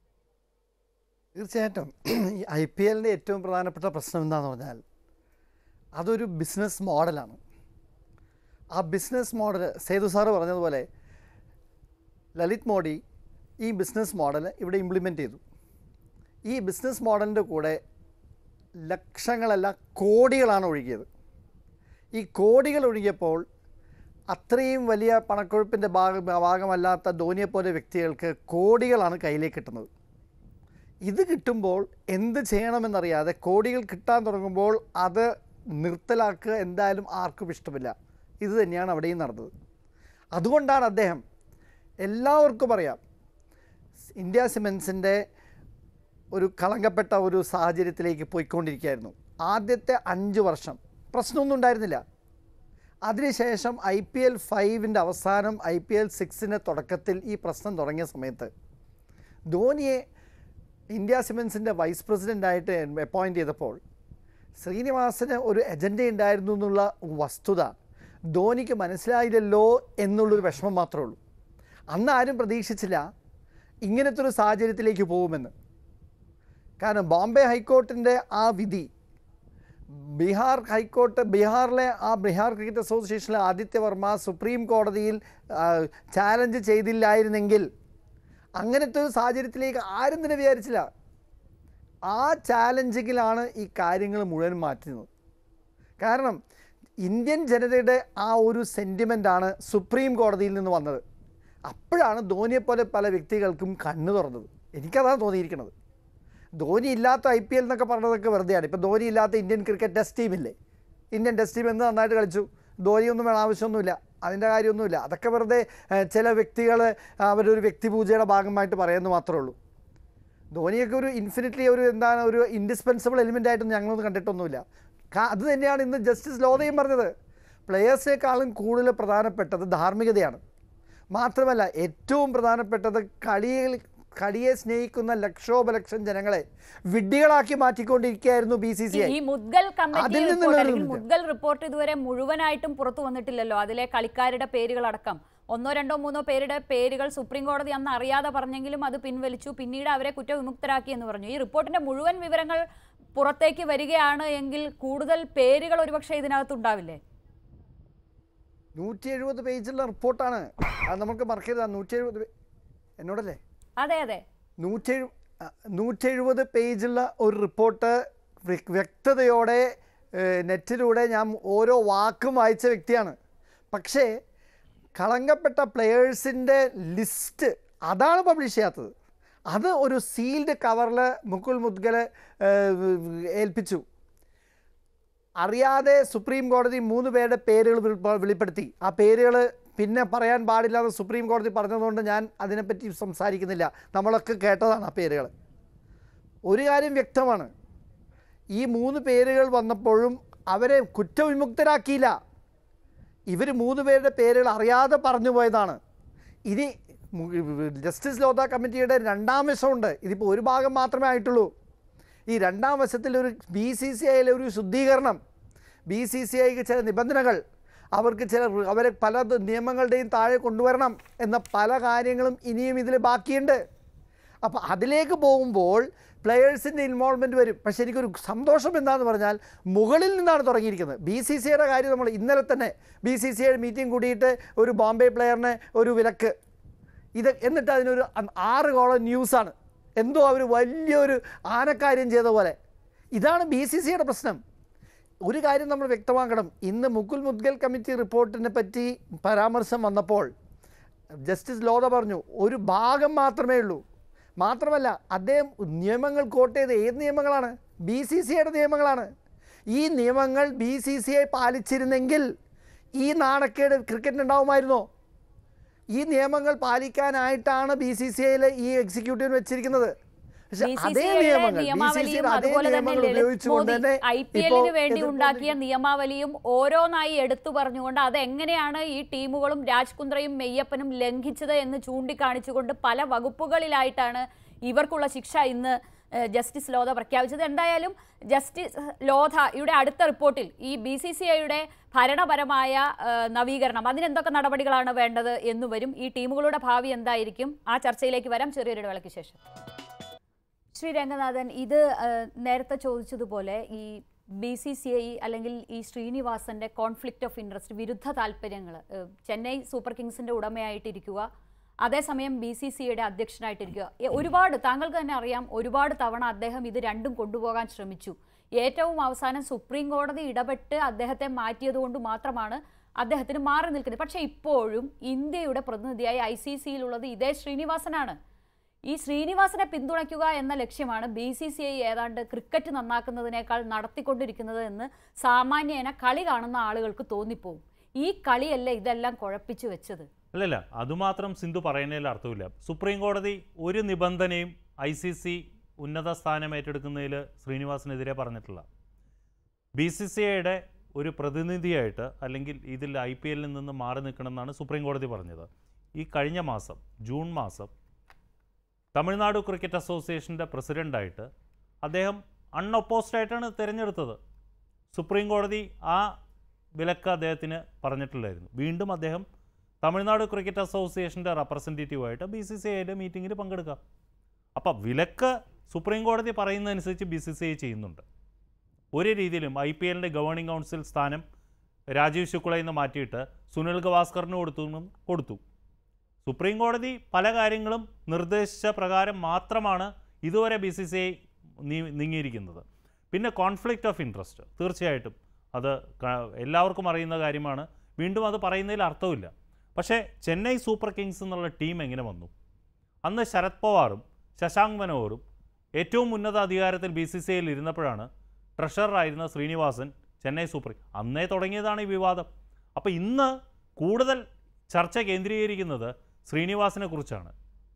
തീർച്ചയായിട്ടും ഈ ഐ പി എല്ലിൻ്റെ ഏറ്റവും പ്രധാനപ്പെട്ട പ്രശ്നം എന്താണെന്ന് പറഞ്ഞാൽ അതൊരു ബിസിനസ് മോഡലാണ് ആ ബിസിനസ് മോഡൽ സേതു സാറ് പറഞ്ഞതുപോലെ ലളിത് മോഡി ഈ ബിസിനസ് മോഡൽ ഇവിടെ ഇംപ്ലിമെൻ്റ് ചെയ്തു ഈ ബിസിനസ് മോഡലിൻ്റെ കൂടെ ലക്ഷങ്ങളല്ല കോടികളാണ് ഒഴുകിയത് ഈ കോടികൾ ഒഴുകിയപ്പോൾ അത്രയും വലിയ പണക്കൊഴുപ്പിൻ്റെ ഭാഗം ഭാഗമല്ലാത്ത ധോനിയെപ്പോലെ വ്യക്തികൾക്ക് കോടികളാണ് കയ്യിലേക്ക് കിട്ടുന്നത് ഇത് കിട്ടുമ്പോൾ എന്ത് ചെയ്യണമെന്നറിയാതെ കോടികൾ കിട്ടാൻ തുടങ്ങുമ്പോൾ അത് നിർത്തലാക്കുക എന്തായാലും ആർക്കും ഇഷ്ടമില്ല ഇത് തന്നെയാണ് അവിടെയും നടന്നത് അതുകൊണ്ടാണ് അദ്ദേഹം എല്ലാവർക്കും അറിയാം ഇന്ത്യ സിമെൻസിൻ്റെ ഒരു കളങ്കപ്പെട്ട ഒരു സാഹചര്യത്തിലേക്ക് പോയിക്കൊണ്ടിരിക്കുകയായിരുന്നു ആദ്യത്തെ അഞ്ച് വർഷം പ്രശ്നമൊന്നും ഉണ്ടായിരുന്നില്ല അതിനുശേഷം ഐ പി എൽ ഫൈവിൻ്റെ അവസാനം ഐ പി എൽ സിക്സിൻ്റെ തുടക്കത്തിൽ ഈ പ്രശ്നം തുടങ്ങിയ സമയത്ത് ധോനിയെ ഇന്ത്യ സിമെൻസിൻ്റെ വൈസ് പ്രസിഡൻ്റായിട്ട് അപ്പോയിൻ്റ് ചെയ്തപ്പോൾ ശ്രീനിവാസന് ഒരു അജണ്ട ഉണ്ടായിരുന്നു എന്നുള്ള വസ്തുത ധോനിക്ക് മനസ്സിലായില്ലല്ലോ എന്നുള്ളൊരു വിഷമം മാത്രമേ ഉള്ളൂ അന്ന് ആരും പ്രതീക്ഷിച്ചില്ല ഇങ്ങനത്തെ ഒരു സാഹചര്യത്തിലേക്ക് പോകുമെന്ന് കാരണം ബോംബെ ഹൈക്കോർട്ടിൻ്റെ ആ വിധി ബീഹാർ ഹൈക്കോർട്ട് ബീഹാറിലെ ആ ബീഹാർ ക്രിക്കറ്റ് അസോസിയേഷനിലെ ആദിത്യ വർമ്മ സുപ്രീം കോടതിയിൽ ചാലഞ്ച് ചെയ്തില്ലായിരുന്നെങ്കിൽ അങ്ങനത്തെ ഒരു സാഹചര്യത്തിലേക്ക് ആരും തന്നെ വിചാരിച്ചില്ല ആ ചാലഞ്ചിങ്ങിലാണ് ഈ കാര്യങ്ങൾ മുഴുവൻ മാറ്റുന്നത് കാരണം ഇന്ത്യൻ ജനതയുടെ ആ ഒരു സെൻറ്റിമെൻ്റാണ് സുപ്രീം കോടതിയിൽ നിന്ന് വന്നത് അപ്പോഴാണ് ധോനിയെപ്പോലെ പല വ്യക്തികൾക്കും കണ്ണ് തുറന്നത് എനിക്കതാണ് തോന്നിയിരിക്കുന്നത് ധോനി ഇല്ലാത്ത ഐ പി എൽ എന്നൊക്കെ പറഞ്ഞതൊക്കെ വെറുതെയാണ് ഇപ്പോൾ ധോനി ഇല്ലാത്ത ഇന്ത്യൻ ക്രിക്കറ്റ് ടെസ്റ്റ് ടീമില്ലേ ഇന്ത്യൻ ടെസ്റ്റ് ടീം എന്ന് നന്നായിട്ട് കളിച്ചു ധോനിയൊന്നും വേണം ആവശ്യമൊന്നുമില്ല അതിൻ്റെ കാര്യമൊന്നുമില്ല അതൊക്കെ വെറുതെ ഏഹ്, ചില വ്യക്തികൾ അവരൊരു വ്യക്തിപൂജയുടെ ഭാഗമായിട്ട് പറയുന്നത് മാത്രമേ ഉള്ളൂ ധോനിയൊക്കെ ഒരു ഇൻഫിനിറ്റ്ലി ഒരു എന്താണ് ഒരു ഇൻഡിസ്പെൻസിബിൾ എലിമെൻ്റ് ആയിട്ടൊന്നും ഞങ്ങളൊന്നും കണ്ടിട്ടൊന്നുമില്ല കാ- അത് തന്നെയാണ് ഇന്ന് ജസ്റ്റിസ് ലോതയും പറഞ്ഞത് പ്ലെയേഴ്സിനേക്കാളും കൂടുതൽ പ്രധാനപ്പെട്ടത് ധാർമ്മികതയാണ് മാത്രമല്ല ഏറ്റവും പ്രധാനപ്പെട്ടത് കളിയിൽ കളിയെ സ്നേഹിക്കുന്ന ലക്ഷോപലക്ഷം ജനങ്ങളെ വിഡ്ഢികളാക്കി മാറ്റിക്കൊണ്ടിരിക്കുകയായിരുന്നു ബി സി സി ഐ ഈ മുദ്ഗൽ കമ്മിറ്റി അതിൽ റിപ്പോർട്ട് നിന്നുള്ള അല്ലെങ്കിൽ ഒരു മുദ്ഗൽ റിപ്പോർട്ട് ഇതുവരെ മുഴുവനായിട്ടും പുറത്തു വന്നിട്ടില്ലല്ലോ അതിലെ കളിക്കാരുടെ പേരുകളടക്കം ഒന്നോ രണ്ടോ മൂന്നോ പേരുടെ പേരുകൾ സുപ്രീം കോടതി അന്ന് അറിയാതെ പറഞ്ഞെങ്കിലും അത് പിൻവലിച്ചു പിന്നീട് അവരെ കുറ്റവിമുക്തരാക്കി എന്ന് പറഞ്ഞു ഈ റിപ്പോർട്ടിന്റെ മുഴുവൻ വിവരങ്ങൾ പുറത്തേക്ക് വരികയാണ് എങ്കിൽ കൂടുതൽ പേരുകൾ ഒരുപക്ഷെ ഇതിനകത്ത് ഉണ്ടാവില്ലേ നൂറ്റി എഴുപത് പേജുള്ള റിപ്പോർട്ടാണ് അത് നമുക്ക് മറക്കരുത് നൂറ്റി എഴുപത് എന്നോടല്ലേ അതെ അതെ നൂറ്റെഴു നൂറ്റെഴുപത് പേജുള്ള ഒരു റിപ്പോർട്ട് വ്യ- വ്യക്തതയോടെ ഏഹ്, നെറ്റിലൂടെ ഞാൻ ഓരോ വാക്കും വായിച്ച വ്യക്തിയാണ് പക്ഷേ കളങ്കപ്പെട്ട പ്ലെയേഴ്സിൻ്റെ ലിസ്റ്റ് അതാണ് പബ്ലിഷ് ചെയ്യാത്തത് അത് ഒരു സീൽഡ് കവറിൽ മുകുൽ മുദ്ഗൽ ഏൽപ്പിച്ചു അറിയാതെ സുപ്രീം കോടതി മൂന്ന് പേരുടെ പേരുകൾ വെളിപ്പ- വെളിപ്പെടുത്തി ആ പേരുകൾ പിന്നെ പറയാൻ പാടില്ലാതെ സുപ്രീം കോടതി പറഞ്ഞതുകൊണ്ട് ഞാൻ അതിനെപ്പറ്റി സംസാരിക്കുന്നില്ല നമ്മളൊക്കെ കേട്ടതാണ് ആ പേരുകൾ ഒരു കാര്യം വ്യക്തമാണ് ഈ മൂന്ന് പേരുകൾ വന്നപ്പോഴും അവരെ കുറ്റവിമുക്തരാക്കിയില്ല ഇവർ മൂന്ന് പേരുടെ പേരുകൾ അറിയാതെ പറഞ്ഞു പോയതാണ് ഇനി മു- ജസ്റ്റിസ് ലോധ കമ്മിറ്റിയുടെ രണ്ടാം വശമുണ്ട് ഇതിപ്പോൾ ഒരു ഭാഗം മാത്രമേ ആയിട്ടുള്ളൂ ഈ രണ്ടാം വശത്തിൽ ഒരു ബി സി സി ഐയിലെ ഒരു ശുദ്ധീകരണം ബി സി സി ഐക്ക് ചില നിബന്ധനകൾ അവർക്ക് ചില അവരെ പല ദ- നിയമങ്ങളുടെയും താഴെ കൊണ്ടുവരണം എന്ന പല കാര്യങ്ങളും ഇനിയും ഇതിൽ ബാക്കിയുണ്ട് അപ്പോൾ അതിലേക്ക് പോകുമ്പോൾ പ്ലെയേഴ്സിൻ്റെ ഇൻവോൾവ്മെൻറ്റ് വരും പക്ഷേ എനിക്കൊരു സന്തോഷം എന്താണെന്ന് പറഞ്ഞാൽ മുകളിൽ നിന്നാണ് തുടങ്ങിയിരിക്കുന്നത് ബി സി സി ഐയുടെ കാര്യം നമ്മൾ ഇന്നലെ തന്നെ ബി സി സി ഐയുടെ മീറ്റിംഗ് കൂടിയിട്ട് ഒരു ബോംബെ പ്ലെയറിന് ഒരു വിലക്ക് ഇത് എന്നിട്ട് അതിനൊരു അ- ആറ് കോളം ന്യൂസാണ് എന്തോ അവർ വലിയൊരു ആനക്കാര്യം ചെയ്ത പോലെ ഇതാണ് ബി സി സിയുടെ പ്രശ്നം ഒരു കാര്യം നമ്മൾ വ്യക്തമാക്കണം ഇന്ന് മുകുൽ മുദ്ഗൽ കമ്മിറ്റി റിപ്പോർട്ടിനെ പറ്റി പരാമർശം വന്നപ്പോൾ ജസ്റ്റിസ് ലോധ പറഞ്ഞു ഒരു ഭാഗം മാത്രമേ ഉള്ളൂ മാത്രമല്ല അദ്ദേഹം നിയമങ്ങൾ കോട്ട് ചെയ്ത ഏത് നിയമങ്ങളാണ് ബി സി സി ഐയുടെ നിയമങ്ങളാണ് ഈ നിയമങ്ങൾ ബി സി സി ഐ പാലിച്ചിരുന്നെങ്കിൽ ഈ നാണക്കേട് ക്രിക്കറ്റിന് ഉണ്ടാവുമായിരുന്നോ ഈ നിയമങ്ങൾ പാലിക്കാനായിട്ടാണ് ബി സി സി ഐയിൽ ഈ എക്സിക്യൂട്ടീവ് വെച്ചിരിക്കുന്നത് പക്ഷെ അതേ BCCI യുടെ നിയമങ്ങൾ ബി സി നിയമാവലിയും സിയുടെ അതേ അതുപോലെ തന്നെ നിയമങ്ങൾ ലളിത് ഉപയോഗിച്ചുകൊണ്ട് മോദി തന്നെ ഐ പി ഇപ്പോൾ എല്ലിന് വേണ്ടി ഉണ്ടാക്കിയ എതിർത്തുകൊണ്ടിരിക്കുന്നു. നിയമാവലിയും ഓരോന്നായി എടുത്തു പറഞ്ഞുകൊണ്ട് അതെങ്ങനെയാണ് ഈ ടീമുകളും രാജ് കുന്ദ്രയും മെയ്യപ്പനും ലംഘിച്ചത് എന്ന് ചൂണ്ടിക്കാണിച്ചുകൊണ്ട് പല വകുപ്പുകളിലായിട്ടാണ് ഇവർക്കുള്ള ശിക്ഷ ഇന്ന് ഏഹ്, ജസ്റ്റിസ് ലോധ പ്രഖ്യാപിച്ചത് എന്തായാലും ജസ്റ്റിസ് ലോധയുടെ അടുത്ത റിപ്പോർട്ടിൽ ഈ ബി സി സി ഐയുടെ ഭരണപരമായ ഏഹ്, നവീകരണം അതിനെന്തൊക്കെ നടപടികളാണ് വേണ്ടത് എന്ന് വരും ഈ ടീമുകളുടെ ഭാവി എന്തായിരിക്കും ആ ചർച്ചയിലേക്ക് വരാം ചെറിയൊരു ഇടവേളയ്ക്ക് ശേഷം ശ്രീ രംഗനാഥൻ ഇത് ആ, നേരത്തെ ചോദിച്ചതുപോലെ ഈ ബി സി സി ഐ അല്ലെങ്കിൽ ഈ ശ്രീനിവാസന്റെ കോൺഫ്ലിക്റ്റ് ഓഫ് ഇൻട്രസ്റ്റ് വിരുദ്ധ താല്പര്യങ്ങൾ ചെന്നൈ സൂപ്പർ കിങ്സിന്റെ ഉടമയായിട്ടിരിക്കുക അതേസമയം ബി സി സിയുടെ അധ്യക്ഷനായിട്ടിരിക്കുക എ, ഒരുപാട് താങ്കൾക്ക് തന്നെ അറിയാം ഒരുപാട് തവണ അദ്ദേഹം ഇത് രണ്ടും കൊണ്ടുപോകാൻ ശ്രമിച്ചു ഏറ്റവും അവസാനം സുപ്രീം കോടതി ഇടപെട്ട് അദ്ദേഹത്തെ മാറ്റിയതുകൊണ്ട് മാത്രമാണ് അദ്ദേഹത്തിന് മാറി നിൽക്കുന്നത് പക്ഷേ ഇപ്പോഴും ഇന്ത്യയുടെ പ്രതിനിധിയായി ഐ സി സിയിലുള്ളത് ഇതേ ശ്രീനിവാസനാണ് ഈ ശ്രീനിവാസനെ പിന്തുണയ്ക്കുക എന്ന ലക്ഷ്യമാണ് ബി സി സി ഐ ഏതാണ്ട് ക്രിക്കറ്റ് നന്നാക്കുന്നതിനേക്കാൾ നടത്തിക്കൊണ്ടിരിക്കുന്നത് എന്ന് സാമാന്യേന കളി കാണുന്ന ആളുകൾക്ക് തോന്നിപ്പോവും ഈ കളിയല്ല ഇതെല്ലാം കുഴപ്പിച്ചു വെച്ചത് അല്ലല്ല അതുമാത്രം സിന്ധു പറയുന്നതിൽ അർത്ഥമില്ല സുപ്രീം കോടതി ഒരു നിബന്ധനയും ഐ സി സി ഉന്നത സ്ഥാനം ഏറ്റെടുക്കുന്നതിൽ ശ്രീനിവാസിനെതിരെ പറഞ്ഞിട്ടില്ല ബി സി സി ഐയുടെ ഒരു പ്രതിനിധിയായിട്ട് അല്ലെങ്കിൽ ഇതിൽ ഐ പി എല്ലിൽ നിന്ന് മാറി നിൽക്കണമെന്നാണ് സുപ്രീം കോടതി പറഞ്ഞത് ഈ കഴിഞ്ഞ മാസം ജൂൺ മാസം തമിഴ്നാട് ക്രിക്കറ്റ് അസോസിയേഷൻ്റെ പ്രസിഡൻ്റായിട്ട് അദ്ദേഹം അൺഒപ്പോസ്ഡ് ആയിട്ടാണ് തിരഞ്ഞെടുത്തത് സുപ്രീം കോടതി ആ വിലക്ക് അദ്ദേഹത്തിന് പറഞ്ഞിട്ടില്ലായിരുന്നു വീണ്ടും അദ്ദേഹം തമിഴ്നാട് ക്രിക്കറ്റ് അസോസിയേഷൻ്റെ റെപ്രസെൻറ്റേറ്റീവായിട്ട് ബി സി സി ഐയുടെ മീറ്റിങ്ങിൽ പങ്കെടുക്കാം അപ്പം വിലക്ക് സുപ്രീം കോടതി പറയുന്നതനുസരിച്ച് ബി സി സി ഐ ചെയ്യുന്നുണ്ട് ഒരു രീതിയിലും ഐ പി എല്ലിൻ്റെ ഗവേണിംഗ് കൗൺസിൽ സ്ഥാനം രാജീവ് ശുക്ലയിൽ നിന്ന് മാറ്റിയിട്ട് സുനിൽ ഗവാസ്കറിന് കൊടുത്തു എന്നും കൊടുത്തു സുപ്രീം കോടതി പല കാര്യങ്ങളും നിർദ്ദേശിച്ച പ്രകാരം മാത്രമാണ് ഇതുവരെ ബി സി സി ഐ നീങ്ങിയിരിക്കുന്നത് പിന്നെ കോൺഫ്ലിക്റ്റ് ഓഫ് ഇൻട്രസ്റ്റ് തീർച്ചയായിട്ടും അത് ക- എല്ലാവർക്കും അറിയുന്ന കാര്യമാണ് വീണ്ടും അത് പറയുന്നതിൽ അർത്ഥമില്ല പക്ഷേ ചെന്നൈ സൂപ്പർ കിങ്സ് എന്നുള്ള ടീം എങ്ങനെ വന്നു അന്ന് ശരത് പവാറും ശശാങ്ക് മനോഹറും ഏറ്റവും ഉന്നത അധികാരത്തിൽ ബി സി സി ഐയിൽ ഇരുന്നപ്പോഴാണ് ട്രഷററായിരുന്ന ശ്രീനിവാസൻ ചെന്നൈ സൂപ്പർ അന്നേ തുടങ്ങിയതാണ് ഈ വിവാദം അപ്പോൾ ഇന്ന് കൂടുതൽ ചർച്ച കേന്ദ്രീകരിക്കുന്നത് ശ്രീനിവാസിനെ കുറിച്ചാണ്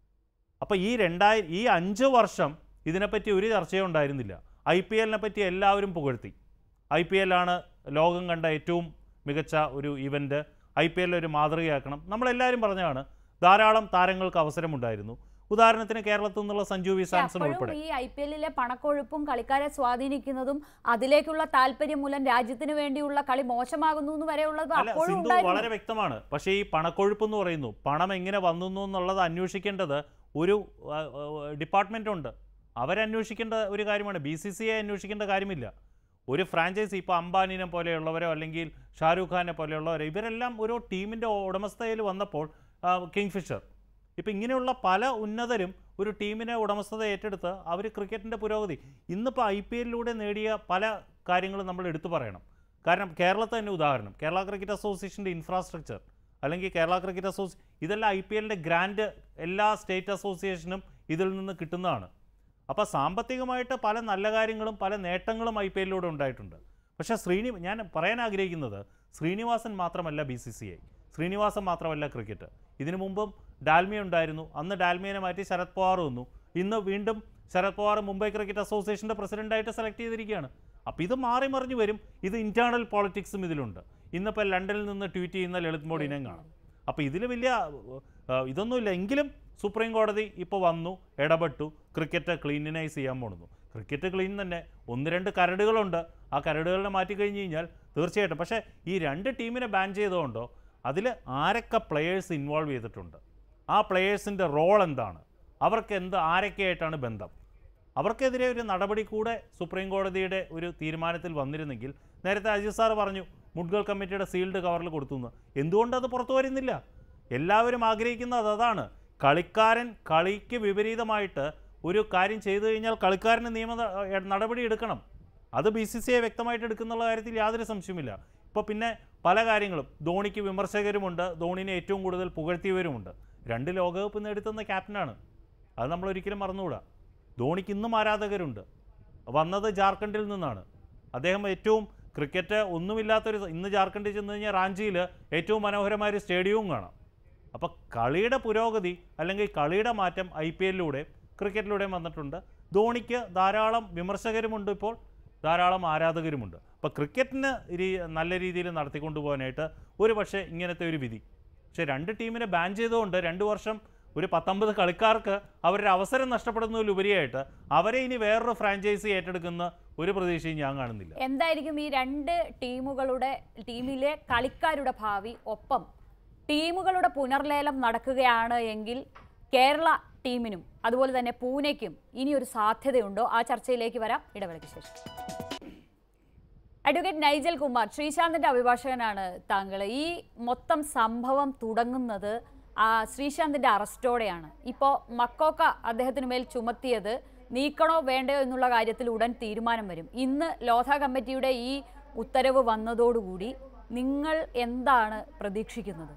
അപ്പോൾ ഈ രണ്ടായി ഈ അഞ്ച് വർഷം ഇതിനെപ്പറ്റി ഒരു ചർച്ചയും ഉണ്ടായിരുന്നില്ല ഐ പി എല്ലിനെ പറ്റി എല്ലാവരും പുകഴ്ത്തി ഐ പി എല്ലാണ് ലോകം കണ്ട ഏറ്റവും മികച്ച ഒരു ഇവൻ്റ് ഐ പി എല്ലിൽ ഒരു മാതൃകയാക്കണം നമ്മളെല്ലാവരും പറഞ്ഞതാണ് ധാരാളം താരങ്ങൾക്ക് അവസരമുണ്ടായിരുന്നു ഉദാഹരണത്തിന് കേരളത്തിൽ നിന്നുള്ള സഞ്ജു വി സാംസൺ അപ്പോഴും ഉൾപ്പെടെ ഈ ഐ പി എല്ലിലെ പണക്കൊഴുപ്പും കളിക്കാരെ സ്വാധീനിക്കുന്നതും അതിലേക്കുള്ള താല്പര്യം മൂലം രാജ്യത്തിന് വേണ്ടിയുള്ള കളി മോശമാകുന്നു എന്ന് വരെയുള്ളത് അല്ല അപ്പോഴും സിന്ധു ഉണ്ടായിരുന്നു വളരെ വ്യക്തമാണ് പക്ഷേ ഈ പണക്കൊഴുപ്പ് എന്ന് പറയുന്നു പണം എങ്ങനെ വന്നു എന്നുള്ളത് അന്വേഷിക്കേണ്ടത് ഒരു ഡിപ്പാർട്ട്മെൻ്റ് ഉണ്ട് അവരന്വേഷിക്കേണ്ട ഒരു കാര്യമാണ് ബി സി സി ഐ അന്വേഷിക്കേണ്ട കാര്യമില്ല ഒരു ഫ്രാഞ്ചൈസി ഇപ്പോൾ അംബാനിനെ പോലെയുള്ളവരോ അല്ലെങ്കിൽ ഷാരൂഖ് ഖാനെ പോലെയുള്ളവരോ ഇവരെല്ലാം ഒരു ടീമിൻ്റെ ഉടമസ്ഥതയിൽ വന്നപ്പോൾ കിങ് ഫിഷർ ഇപ്പം ഇങ്ങനെയുള്ള പല ഉന്നതരും ഒരു ടീമിനെ ഉടമസ്ഥത ഏറ്റെടുത്ത് അവർ ക്രിക്കറ്റിൻ്റെ പുരോഗതി ഇന്നിപ്പോൾ ഐ പി എല്ലിലൂടെ നേടിയ പല കാര്യങ്ങളും നമ്മൾ എടുത്തു പറയണം കാരണം കേരളത്തെ തന്നെ ഉദാഹരണം കേരള ക്രിക്കറ്റ് അസോസിയേഷൻ്റെ ഇൻഫ്രാസ്ട്രക്ചർ അല്ലെങ്കിൽ കേരള ക്രിക്കറ്റ് അസോസി ഇതെല്ലാം ഐ പി എല്ലിൻ്റെ ഗ്രാൻഡ് എല്ലാ സ്റ്റേറ്റ് അസോസിയേഷനും ഇതിൽ നിന്ന് കിട്ടുന്നതാണ് അപ്പോൾ സാമ്പത്തികമായിട്ട് പല നല്ല കാര്യങ്ങളും പല നേട്ടങ്ങളും ഐ പി എല്ലിലൂടെ ഉണ്ടായിട്ടുണ്ട് പക്ഷേ ശ്രീനി ഞാൻ പറയാൻ ആഗ്രഹിക്കുന്നത് ശ്രീനിവാസൻ മാത്രമല്ല B C C I Srinivasan മാത്രമല്ല ക്രിക്കറ്റ് ഇതിനു മുമ്പും ഡാൽമിയ ഉണ്ടായിരുന്നു അന്ന് ഡാൽമിയനെ മാറ്റി ശരത് പവാർ വന്നു ഇന്ന് വീണ്ടും ശരത് പവാർ മുംബൈ ക്രിക്കറ്റ് അസോസിയേഷൻ്റെ പ്രസിഡൻ്റായിട്ട് സെലക്ട് ചെയ്തിരിക്കുകയാണ് അപ്പോൾ ഇത് മാറി മറിഞ്ഞു വരും ഇത് ഇൻറ്റേർണൽ പോളിറ്റിക്സും ഇതിലുണ്ട് ഇന്നിപ്പോൾ ലണ്ടനിൽ നിന്ന് ട്വീറ്റ് ചെയ്യുന്ന ലളിത് മോഡിനെയും കാണാം അപ്പോൾ ഇതിൽ വലിയ ആ, ഇതൊന്നുമില്ല എങ്കിലും സുപ്രീം കോടതി ഇപ്പോൾ വന്നു ഇടപെട്ടു ക്രിക്കറ്റ് ക്ലീനിനൈസ് ചെയ്യാൻ പോകുന്നു ക്രിക്കറ്റ് ക്ലീൻ തന്നെ ഒന്ന് രണ്ട് കരടുകളുണ്ട് ആ കരടുകളിനെ മാറ്റി കഴിഞ്ഞ് കഴിഞ്ഞാൽ തീർച്ചയായിട്ടും പക്ഷേ ഈ രണ്ട് ടീമിനെ ബാൻ ചെയ്തുകൊണ്ടോ അതിൽ ആരൊക്കെ പ്ലെയേഴ്സ് ഇൻവോൾവ് ചെയ്തിട്ടുണ്ട് ആ പ്ലെയേഴ്സിൻ്റെ റോൾ എന്താണ് അവർക്ക് എന്ത് ആരൊക്കെയായിട്ടാണ് ബന്ധം അവർക്കെതിരെ ഒരു നടപടി കൂടെ സുപ്രീം കോടതിയുടെ ഒരു തീരുമാനത്തിൽ വന്നിരുന്നെങ്കിൽ നേരത്തെ അജിത് സാർ പറഞ്ഞു മുഡ്ഗൾ കമ്മിറ്റിയുടെ സീൽഡ് കവറിൽ കൊടുത്തു എന്ന് എന്തുകൊണ്ട് അത് പുറത്തു വരുന്നില്ല എല്ലാവരും ആഗ്രഹിക്കുന്നത് അതാണ് കളിക്കാരൻ കളിക്ക് വിപരീതമായിട്ട് ഒരു കാര്യം ചെയ്തു കഴിഞ്ഞാൽ കളിക്കാരന് നിയമ ന- നടപടി എടുക്കണം അത് ബി സി സി ഐ വ്യക്തമായിട്ട് എടുക്കുന്നുള്ള കാര്യത്തിൽ യാതൊരു സംശയവുമില്ല ഇപ്പോൾ പിന്നെ പല കാര്യങ്ങളും ധോണിക്ക് വിമർശകരുമുണ്ട് ധോണിനെ ഏറ്റവും കൂടുതൽ പുകഴ്ത്തിയവരുമുണ്ട് രണ്ട് ലോകകപ്പ് നേടിത്തന്ന ക്യാപ്റ്റനാണ് അത് നമ്മൾ ഒരിക്കലും മറന്നുകൂടാ ധോണിക്ക് ഇന്നും ആരാധകരുണ്ട് വന്നത് ജാർഖണ്ഡിൽ നിന്നാണ് അദ്ദേഹം ഏറ്റവും ക്രിക്കറ്റ് ഒന്നുമില്ലാത്തൊരു ഇന്ന് ജാർഖണ്ഡിൽ ചെന്ന് കഴിഞ്ഞാൽ റാഞ്ചിയിൽ ഏറ്റവും മനോഹരമായ ഒരു സ്റ്റേഡിയവും കാണാം അപ്പോൾ കളിയുടെ പുരോഗതി അല്ലെങ്കിൽ കളിയുടെ മാറ്റം ഐ പി എല്ലിലൂടെ ക്രിക്കറ്റിലൂടെയും വന്നിട്ടുണ്ട് ധോണിക്ക് ധാരാളം വിമർശകരുമുണ്ട് ഇപ്പോൾ ധാരാളം ആരാധകരുമുണ്ട് അപ്പോൾ ക്രിക്കറ്റിന് രീ നല്ല രീതിയിൽ നടത്തിക്കൊണ്ടു പോകാനായിട്ട് ഒരു പക്ഷേ ഇങ്ങനത്തെ ഒരു വിധി പക്ഷേ രണ്ട് ടീമിനെ ബാൻ ചെയ്തുകൊണ്ട് രണ്ട് വർഷം ഒരു പത്തൊമ്പത് കളിക്കാർക്ക് അവരുടെ അവസരം നഷ്ടപ്പെടുന്നതിലുപരിയായിട്ട് അവരെ ഇനി വേറൊരു ഫ്രാഞ്ചൈസി ഏറ്റെടുക്കുന്ന ഒരു പ്രതീക്ഷയും ഞാൻ കാണുന്നില്ല എന്തായിരിക്കും ഈ രണ്ട് ടീമുകളുടെ ടീമിലെ കളിക്കാരുടെ ഭാവി ഒപ്പം ടീമുകളുടെ പുനർലേലം നടക്കുകയാണ് എങ്കിൽ കേരള ടീമിനും അതുപോലെ തന്നെ പൂനെക്കും ഇനി ഒരു സാധ്യതയുണ്ടോ ആ ചർച്ചയിലേക്ക് വരാം ഇടവേളയ്ക്ക് ശേഷം അഡ്വക്കേറ്റ് നൈജൽ കുമാർ ശ്രീശാന്തിന്റെ അഭിഭാഷകനാണ് താങ്കൾ ഈ മൊത്തം സംഭവം തുടങ്ങുന്നത് ആ ശ്രീശാന്തിന്റെ അറസ്റ്റോടെയാണ് ഇപ്പോൾ മക്കോക്ക അദ്ദേഹത്തിന് മേൽ ചുമത്തിയത് നീക്കണോ വേണ്ടയോ എന്നുള്ള കാര്യത്തിൽ ഉടൻ തീരുമാനം വരും ഇന്ന് ലോധ കമ്മിറ്റിയുടെ ഈ ഉത്തരവ് വന്നതോടുകൂടി നിങ്ങൾ എന്താണ് പ്രതീക്ഷിക്കുന്നത്